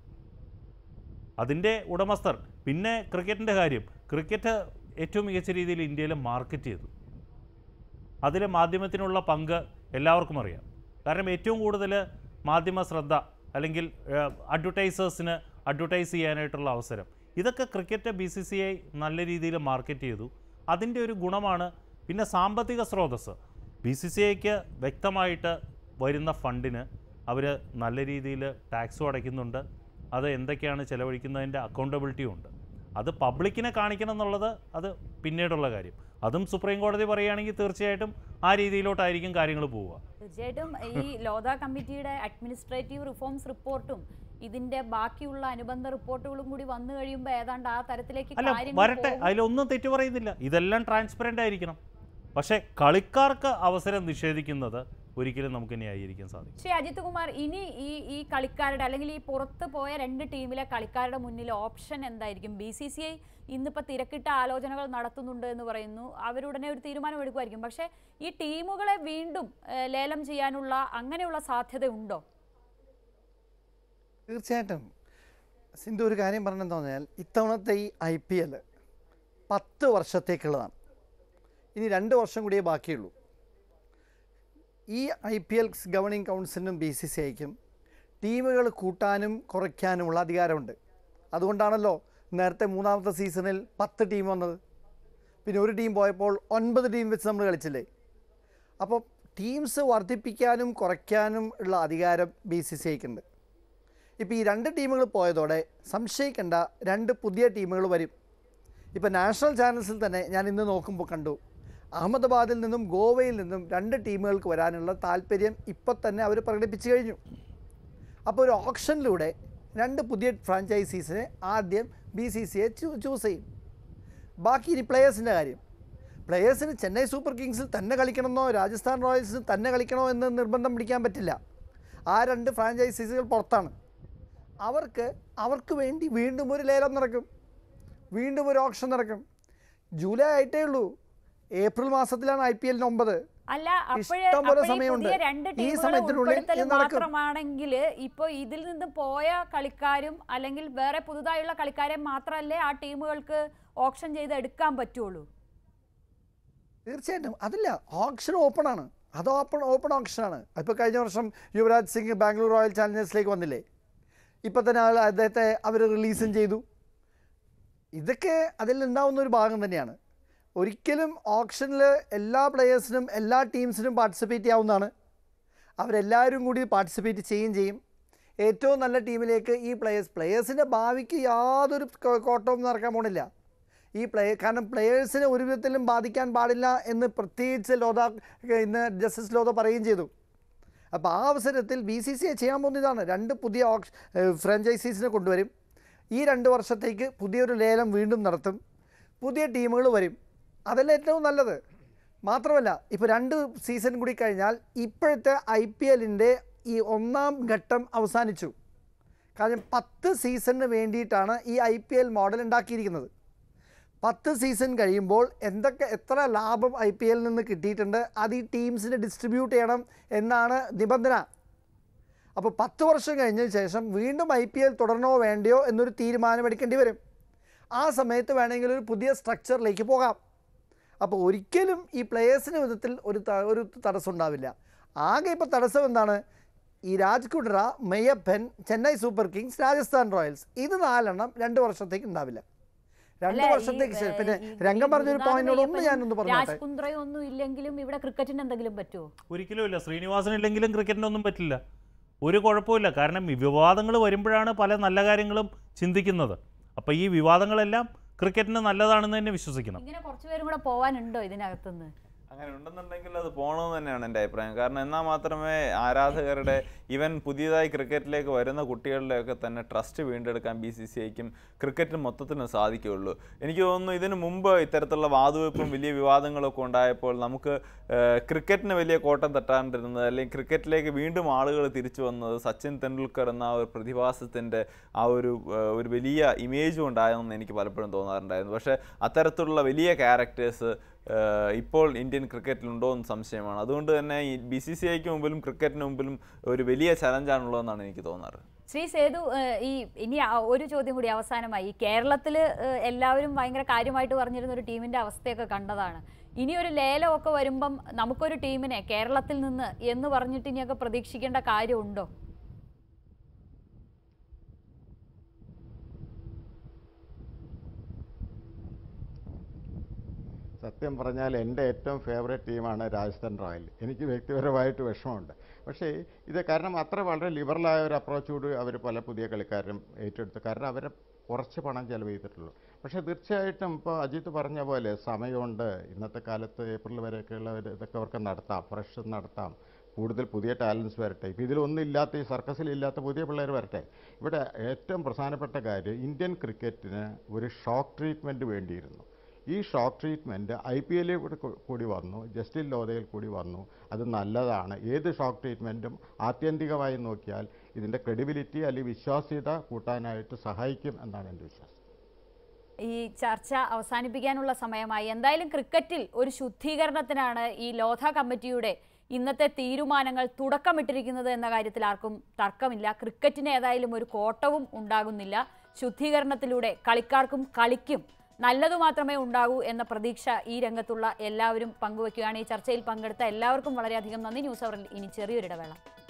അതിൻ്റെ ഉടമസ്ഥർ പിന്നെ ക്രിക്കറ്റിൻ്റെ കാര്യം ക്രിക്കറ്റ് ഏറ്റവും മികച്ച രീതിയിൽ ഇന്ത്യയിൽ മാർക്കറ്റ് ചെയ്തു അതിൽ മാധ്യമത്തിനുള്ള പങ്ക് എല്ലാവർക്കും അറിയാം കാരണം ഏറ്റവും കൂടുതൽ മാധ്യമ ശ്രദ്ധ അല്ലെങ്കിൽ അഡ്വർടൈസേഴ്സിന് അഡ്വർടൈസ് ചെയ്യാനായിട്ടുള്ള അവസരം ഇതൊക്കെ cricket B C C I നല്ല രീതിയിൽ മാർക്കറ്റ് ചെയ്തു അതിൻ്റെ ഒരു ഗുണമാണ് പിന്നെ സാമ്പത്തിക സ്രോതസ്സ് ബി സി സി ഐക്ക് വ്യക്തമായിട്ട് വരുന്ന ഫണ്ടിന് അവർ നല്ല രീതിയിൽ ടാക്സും അടയ്ക്കുന്നുണ്ട് അത് എന്തൊക്കെയാണ് ചിലവഴിക്കുന്നതിൻ്റെ അക്കൗണ്ടബിലിറ്റിയും ഉണ്ട് അത് പബ്ലിക്കിനെ കാണിക്കണം എന്നുള്ളത് അത് പിന്നീടുള്ള കാര്യം അതും സുപ്രീം കോടതി പറയുകയാണെങ്കിൽ തീർച്ചയായിട്ടും ആ രീതിയിലോട്ടായിരിക്കും കാര്യങ്ങൾ പോവുക തീർച്ചയായിട്ടും ഈ ലോധ കമ്മിറ്റിയുടെ അഡ്മിനിസ്ട്രേറ്റീവ് റിഫോംസ് റിപ്പോർട്ടും ഇതിന്റെ ബാക്കിയുള്ള അനുബന്ധ റിപ്പോർട്ടുകളും കൂടി വന്നു കഴിയുമ്പോൾ ഏതാണ്ട് ആ തരത്തിലേക്ക് അല്ല കാര്യങ്ങൾ വരട്ടെ പോകും. അതിലൊന്നും തെറ്റ് പറയുന്നില്ല ഇതെല്ലാം ട്രാൻസ്പെറൻ്റ് ആയിരിക്കണം പക്ഷേ കളിക്കാർക്ക് അവസരം നിഷേധിക്കുന്നത് ഒരിക്കലും നമുക്ക് ന്യായീകരിക്കാൻ സാധിക്കും പക്ഷേ അജിത് കുമാർ ഇനി ഈ ഈ കളിക്കാരുടെ അല്ലെങ്കിൽ ഈ പുറത്ത് പോയ രണ്ട് ടീമിലെ കളിക്കാരുടെ മുന്നിൽ ഓപ്ഷൻ എന്തായിരിക്കും ബി സി സി ഐ ഇന്നിപ്പോൾ തിരക്കിട്ട ആലോചനകൾ നടത്തുന്നുണ്ട് എന്ന് പറയുന്നു അവരുടനെ ഒരു തീരുമാനം എടുക്കുമായിരിക്കും പക്ഷേ ഈ ടീമുകളെ വീണ്ടും ഏഹ്, ലേലം ചെയ്യാനുള്ള അങ്ങനെയുള്ള സാധ്യത ഉണ്ടോ തീർച്ചയായിട്ടും സിന്ധു ഒരു കാര്യം പറഞ്ഞെന്ന് പറഞ്ഞാൽ ഇത്തവണത്തെ ഈ ഐ പി എൽ പത്ത് വർഷത്തേക്കുള്ളതാണ് ഇനി രണ്ട് വർഷം കൂടിയേ ബാക്കിയുള്ളൂ ഈ ഐ പി എൽ ഗവർണിംഗ് കൗൺസിലിനും ബി സി സി ഐക്കും ടീമുകൾ കൂട്ടാനും കുറയ്ക്കാനുമുള്ള അധികാരമുണ്ട് അതുകൊണ്ടാണല്ലോ നേരത്തെ മൂന്നാമത്തെ സീസണിൽ പത്ത് ടീം വന്നത് പിന്നെ ഒരു ടീം പോയപ്പോൾ ഒൻപത് ടീം വെച്ച് നമ്മൾ കളിച്ചില്ലേ അപ്പോൾ ടീംസ് വർദ്ധിപ്പിക്കാനും കുറയ്ക്കാനും ഉള്ള അധികാരം ബി സി സി ഐക്കുണ്ട് ഇപ്പോൾ ഈ രണ്ട് ടീമുകൾ പോയതോടെ സംശയിക്കേണ്ട രണ്ട് പുതിയ ടീമുകൾ വരും ഇപ്പോൾ നാഷണൽ ചാനൽസിൽ തന്നെ ഞാൻ ഇന്ന് നോക്കുമ്പോൾ കണ്ടു അഹമ്മദാബാദിൽ നിന്നും ഗോവയിൽ നിന്നും രണ്ട് ടീമുകൾക്ക് വരാനുള്ള താല്പര്യം ഇപ്പോൾ തന്നെ അവർ പ്രകടിപ്പിച്ചു കഴിഞ്ഞു അപ്പോൾ ഒരു ഓപ്ഷനിലൂടെ രണ്ട് പുതിയ ഫ്രാഞ്ചൈസീസിനെ ആദ്യം B C C A choose ചെയ്യും ബാക്കി ഇനി പ്ലെയേഴ്സിൻ്റെ കാര്യം പ്ലെയേഴ്സിന് ചെന്നൈ സൂപ്പർ കിങ്സിൽ തന്നെ കളിക്കണമെന്നോ രാജസ്ഥാൻ റോയൽസിൽ തന്നെ കളിക്കണോ എന്ന് നിർബന്ധം പിടിക്കാൻ പറ്റില്ല ആ രണ്ട് ഫ്രാഞ്ചൈസീസുകൾ പുറത്താണ് അവർക്ക് അവർക്ക് വേണ്ടി വീണ്ടും ഒരു ലേലം നടക്കും വീണ്ടും ഒരു ഓപ്ഷൻ നടക്കും ജൂലൈ ആയിട്ടേ ഉള്ളൂ ഏപ്രിൽ മാസത്തിലാണ് ഐ പി എല്ലിന് ഒമ്പത് അല്ല അപ്പോഴേ ഇഷ്ടം പോലെ അപ്പോഴേ ഈ സമയമുണ്ട്. പുതിയ രണ്ട് ഈ ടീമുകളെ സമയത്തിനുള്ളിൽ ഉൾപ്പെടുത്തൽ ഇത് നടക്കും. മാത്രമാണെങ്കിൽ ഇപ്പൊ ഇതിൽ നിന്ന് പോയ കളിക്കാരും അല്ലെങ്കിൽ വേറെ പുതുതായുള്ള കളിക്കാരെ മാത്രമല്ലേ ആ ടീമുകൾക്ക് ഓപ്ഷൻ ചെയ്ത് എടുക്കാൻ പറ്റുള്ളൂ തീർച്ചയായിട്ടും അതില്ല ഓപ്ഷൻ ഓപ്പൺ ആണ് അത് ഓപ്പൺ ഓപ്പൺ ഓപ്ഷനാണ് ഇപ്പോൾ കഴിഞ്ഞ വർഷം യുവരാജ് സിംഗ് ബാംഗ്ലൂർ റോയൽ ചാലഞ്ചേഴ്സിലേക്ക് വന്നില്ലേ ഇപ്പം തന്നെ ആൾ അദ്ദേഹത്തെ അവർ റിലീസും ചെയ്തു ഇതൊക്കെ അതിൽ ഉണ്ടാവുന്ന ഒരു ഭാഗം തന്നെയാണ് ഒരിക്കലും ഓപ്ഷനിൽ എല്ലാ പ്ലെയേഴ്സിനും എല്ലാ ടീംസിനും പാർട്ടിസിപ്പേറ്റ് ചെയ്യാവുന്നതാണ് അവരെല്ലാവരും കൂടി പാർട്ടിസിപ്പേറ്റ് ചെയ്യുകയും ചെയ്യും ഏറ്റവും നല്ല ടീമിലേക്ക് ഈ പ്ലെയേഴ്സ് പ്ലെയേഴ്സിൻ്റെ ഭാവിക്ക് യാതൊരു കോ- കോട്ടവും നടക്കാൻ പോണില്ല ഈ പ്ലേ കാരണം പ്ലെയേഴ്സിനെ ഒരു വിധത്തിലും ബാധിക്കാൻ പാടില്ല എന്ന് പ്രത്യേകിച്ച് ലോധ ഇന്ന് ജസ്റ്റിസ് ലോധ പറയുകയും ചെയ്തു അപ്പോൾ ആ അവസരത്തിൽ ബി സി സി ഐ ചെയ്യാൻ പോകുന്നതാണ് രണ്ട് പുതിയ ഓപ്ഷ ഫ്രാഞ്ചൈസീസിനെ കൊണ്ടുവരും ഈ രണ്ട് വർഷത്തേക്ക് പുതിയൊരു ലേലം വീണ്ടും നടത്തും പുതിയ ടീമുകൾ വരും അതല്ല ഏറ്റവും നല്ലത് മാത്രമല്ല ഇപ്പോൾ രണ്ട് സീസൺ കൂടി കഴിഞ്ഞാൽ ഇപ്പോഴത്തെ ഐ പി എല്ലിൻ്റെ ഈ ഒന്നാം ഘട്ടം അവസാനിച്ചു കാരണം പത്ത് സീസണിന് വേണ്ടിയിട്ടാണ് ഈ ഐ പി എൽ മോഡൽ ഉണ്ടാക്കിയിരിക്കുന്നത് പത്ത് സീസൺ കഴിയുമ്പോൾ എന്തൊക്കെ എത്ര ലാഭം ഐ പി എല്ലിൽ നിന്ന് കിട്ടിയിട്ടുണ്ട് അത് ഈ ടീംസിന് ഡിസ്ട്രിബ്യൂട്ട് ചെയ്യണം എന്നാണ് നിബന്ധന അപ്പോൾ പത്ത് വർഷം കഴിഞ്ഞതിന് ശേഷം വീണ്ടും ഐ പി എൽ തുടരണോ വേണ്ടയോ എന്നൊരു തീരുമാനം എടുക്കേണ്ടി വരും ആ സമയത്ത് വേണമെങ്കിൽ ഒരു പുതിയ സ്ട്രക്ചറിലേക്ക് പോകാം അപ്പോൾ ഒരിക്കലും ഈ പ്ലേയേഴ്സിന് വിധത്തിൽ ഒരു ത- ഒരു തടസ്സം ഉണ്ടാവില്ല ആകെ ഇപ്പോൾ തടസ്സം എന്താണ് ഈ Raj Kundra Meiyappan Chennai Super Kings Rajasthan Royals ഇത് നാലെണ്ണം രണ്ട് വർഷത്തേക്ക് ഉണ്ടാവില്ല രണ്ട് അല്ല, ഈ, വർഷത്തേക്ക് ശേഷം ഏ, പിന്നെ ഈ രംഗം പറഞ്ഞൊരു ഗുരുനാഥ് പോയിന്റോട് ഒന്ന് അയ്യപ്പനും ഞാനൊന്ന് പറഞ്ഞോട്ടെ രാജ്കുന്ദ്രയും ഒന്നും ഇല്ലെങ്കിലും ഇവിടെ ക്രിക്കറ്റിന് എന്തെങ്കിലും പറ്റുമോ ഒരിക്കലും ഇല്ല ശ്രീനിവാസൻ ഇല്ലെങ്കിലും ക്രിക്കറ്റിനൊന്നും പറ്റില്ല ഒരു കുഴപ്പമില്ല കാരണം ഈ വിവാദങ്ങൾ വരുമ്പോഴാണ് പല നല്ല കാര്യങ്ങളും ചിന്തിക്കുന്നത് അപ്പോൾ ഈ വിവാദങ്ങളെല്ലാം ക്രിക്കറ്റിന് നല്ലതാണെന്ന് തന്നെ വിശ്വസിക്കണം ഇങ്ങനെ കുറച്ചുപേരും കൂടെ പോവാനുണ്ടോ ഇതിനകത്തുനിന്ന് അങ്ങനെ ഉണ്ടെന്നുണ്ടെങ്കിൽ അത് പോകണമെന്ന് തന്നെയാണ് എൻ്റെ അഭിപ്രായം കാരണം എന്നാൽ മാത്രമേ ആരാധകരുടെ ഈവൻ പുതിയതായി ക്രിക്കറ്റിലേക്ക് വരുന്ന കുട്ടികളിലെയൊക്കെ തന്നെ ട്രസ്റ്റ് വീണ്ടെടുക്കാൻ ബി സി സി ഐക്കും ക്രിക്കറ്റിന് മൊത്തത്തിന് സാധിക്കുകയുള്ളൂ എനിക്ക് തോന്നുന്നു ഇതിനു മുമ്പ് ഇത്തരത്തിലുള്ള വാതുവെപ്പും വലിയ വിവാദങ്ങളൊക്കെ ഉണ്ടായപ്പോൾ നമുക്ക് ഏഹ്, ക്രിക്കറ്റിന് വലിയ കോട്ടം തട്ടാണ്ടിരുന്നത് അല്ലെങ്കിൽ ക്രിക്കറ്റിലേക്ക് വീണ്ടും ആളുകൾ തിരിച്ചു വന്നത് സച്ചിൻ തെണ്ടുൽക്കർ എന്ന ആ ഒരു പ്രതിഭാസത്തിൻ്റെ ആ ഒരു ഏഹ്, ഒരു വലിയ ഇമേജും ഉണ്ടായെന്ന് എനിക്ക് പലപ്പോഴും തോന്നാറുണ്ടായിരുന്നു പക്ഷേ അത്തരത്തിലുള്ള വലിയ ക്യാരക്ടേഴ്സ് ഏഹ് ഇപ്പോൾ ഇന്ത്യൻ ക്രിക്കറ്റിലുണ്ടോ എന്ന് സംശയമാണ് അതുകൊണ്ട് തന്നെ ഈ ബി സി സി ഐക്ക് മുമ്പിലും ക്രിക്കറ്റിന് മുമ്പിലും ഒരു വലിയ ചലഞ്ചാണുള്ളതെന്നാണ് എനിക്ക് തോന്നാറ് ശ്രീ സേതു ഏഹ്, ഈ ഇനി ആ- ഒരു ചോദ്യം കൂടി അവസാനമായി ഈ കേരളത്തിൽ എല്ലാവരും ഭയങ്കര കാര്യമായിട്ട് പറഞ്ഞിരുന്ന ഒരു ടീമിന്റെ അവസ്ഥയൊക്കെ കണ്ടതാണ് ഇനി ഒരു ലേലമൊക്കെ വരുമ്പം നമുക്കൊരു ടീമിനെ കേരളത്തിൽ നിന്ന് എന്ന് പറഞ്ഞിട്ട് ഇനിയൊക്കെ പ്രതീക്ഷിക്കേണ്ട കാര്യമുണ്ടോ സത്യം പറഞ്ഞാൽ എൻ്റെ ഏറ്റവും ഫേവറേറ്റ് ടീമാണ് രാജസ്ഥാൻ റോയൽ എനിക്ക് വ്യക്തിപരമായിട്ട് വിഷമമുണ്ട് പക്ഷേ ഇത് കാരണം അത്ര വളരെ ലിബറലായ ഒരു അപ്രോച്ചോട് അവർ പല പുതിയ കളിക്കാരും ഏറ്റെടുത്തു കാരണം അവരെ കുറച്ച് പണം ചെലവ് ചെയ്തിട്ടുള്ളൂ പക്ഷേ തീർച്ചയായിട്ടും ഇപ്പോൾ അജിത്ത് പറഞ്ഞ പോലെ സമയമുണ്ട് ഇന്നത്തെ കാലത്ത് ഏപ്രിൽ വരെയൊക്കെയുള്ള ഒരു ഇതൊക്കെ അവർക്ക് നടത്താം ഫ്രഷ് നടത്താം കൂടുതൽ പുതിയ ടാലൻസ് വരട്ടെ ഇപ്പോൾ ഇതിലൊന്നും ഇല്ലാത്ത ഈ സർക്കസിൽ ഇല്ലാത്ത പുതിയ പിള്ളേർ വരട്ടെ ഇവിടെ ഏറ്റവും പ്രധാനപ്പെട്ട കാര്യം ഇന്ത്യൻ ക്രിക്കറ്റിന് ഒരു ഷോക്ക് ട്രീറ്റ്മെൻറ്റ് വേണ്ടിയിരുന്നു ഈ ഷോക്ക് ട്രീറ്റ്മെൻറ്റ് ഐ പി എല്ലിൽ കൂടി കൂടി വന്നു ജസ്റ്റിൻ ലോതയിൽ കൂടി വന്നു അത് നല്ലതാണ് ഏത് ഷോക്ക് ട്രീറ്റ്മെൻറ്റും ആത്യന്തികമായി നോക്കിയാൽ ഇതിൻ്റെ ക്രെഡിബിലിറ്റി അല്ലെങ്കിൽ വിശ്വാസ്യത കൂട്ടാനായിട്ട് സഹായിക്കും എന്നാണ് എൻ്റെ വിശ്വാസം ഈ ചർച്ച അവസാനിപ്പിക്കാനുള്ള സമയമായി എന്തായാലും ക്രിക്കറ്റിൽ ഒരു ശുദ്ധീകരണത്തിനാണ് ഈ ലോധ കമ്മിറ്റിയുടെ ഇന്നത്തെ തീരുമാനങ്ങൾ തുടക്കമിട്ടിരിക്കുന്നത് എന്ന കാര്യത്തിൽ ആർക്കും തർക്കമില്ല ക്രിക്കറ്റിന് ഏതായാലും ഒരു കോട്ടവും ഉണ്ടാകുന്നില്ല ശുദ്ധീകരണത്തിലൂടെ കളിക്കാർക്കും കളിക്കും നല്ലതു മാത്രമേ ഉണ്ടാകൂ എന്ന പ്രതീക്ഷ ഈ രംഗത്തുള്ള എല്ലാവരും പങ്കുവയ്ക്കുകയാണ് ഈ ചർച്ചയിൽ പങ്കെടുത്ത എല്ലാവർക്കും വളരെയധികം നന്ദി ന്യൂസ് അവറിൽ ഇനി ചെറിയൊരിടവേള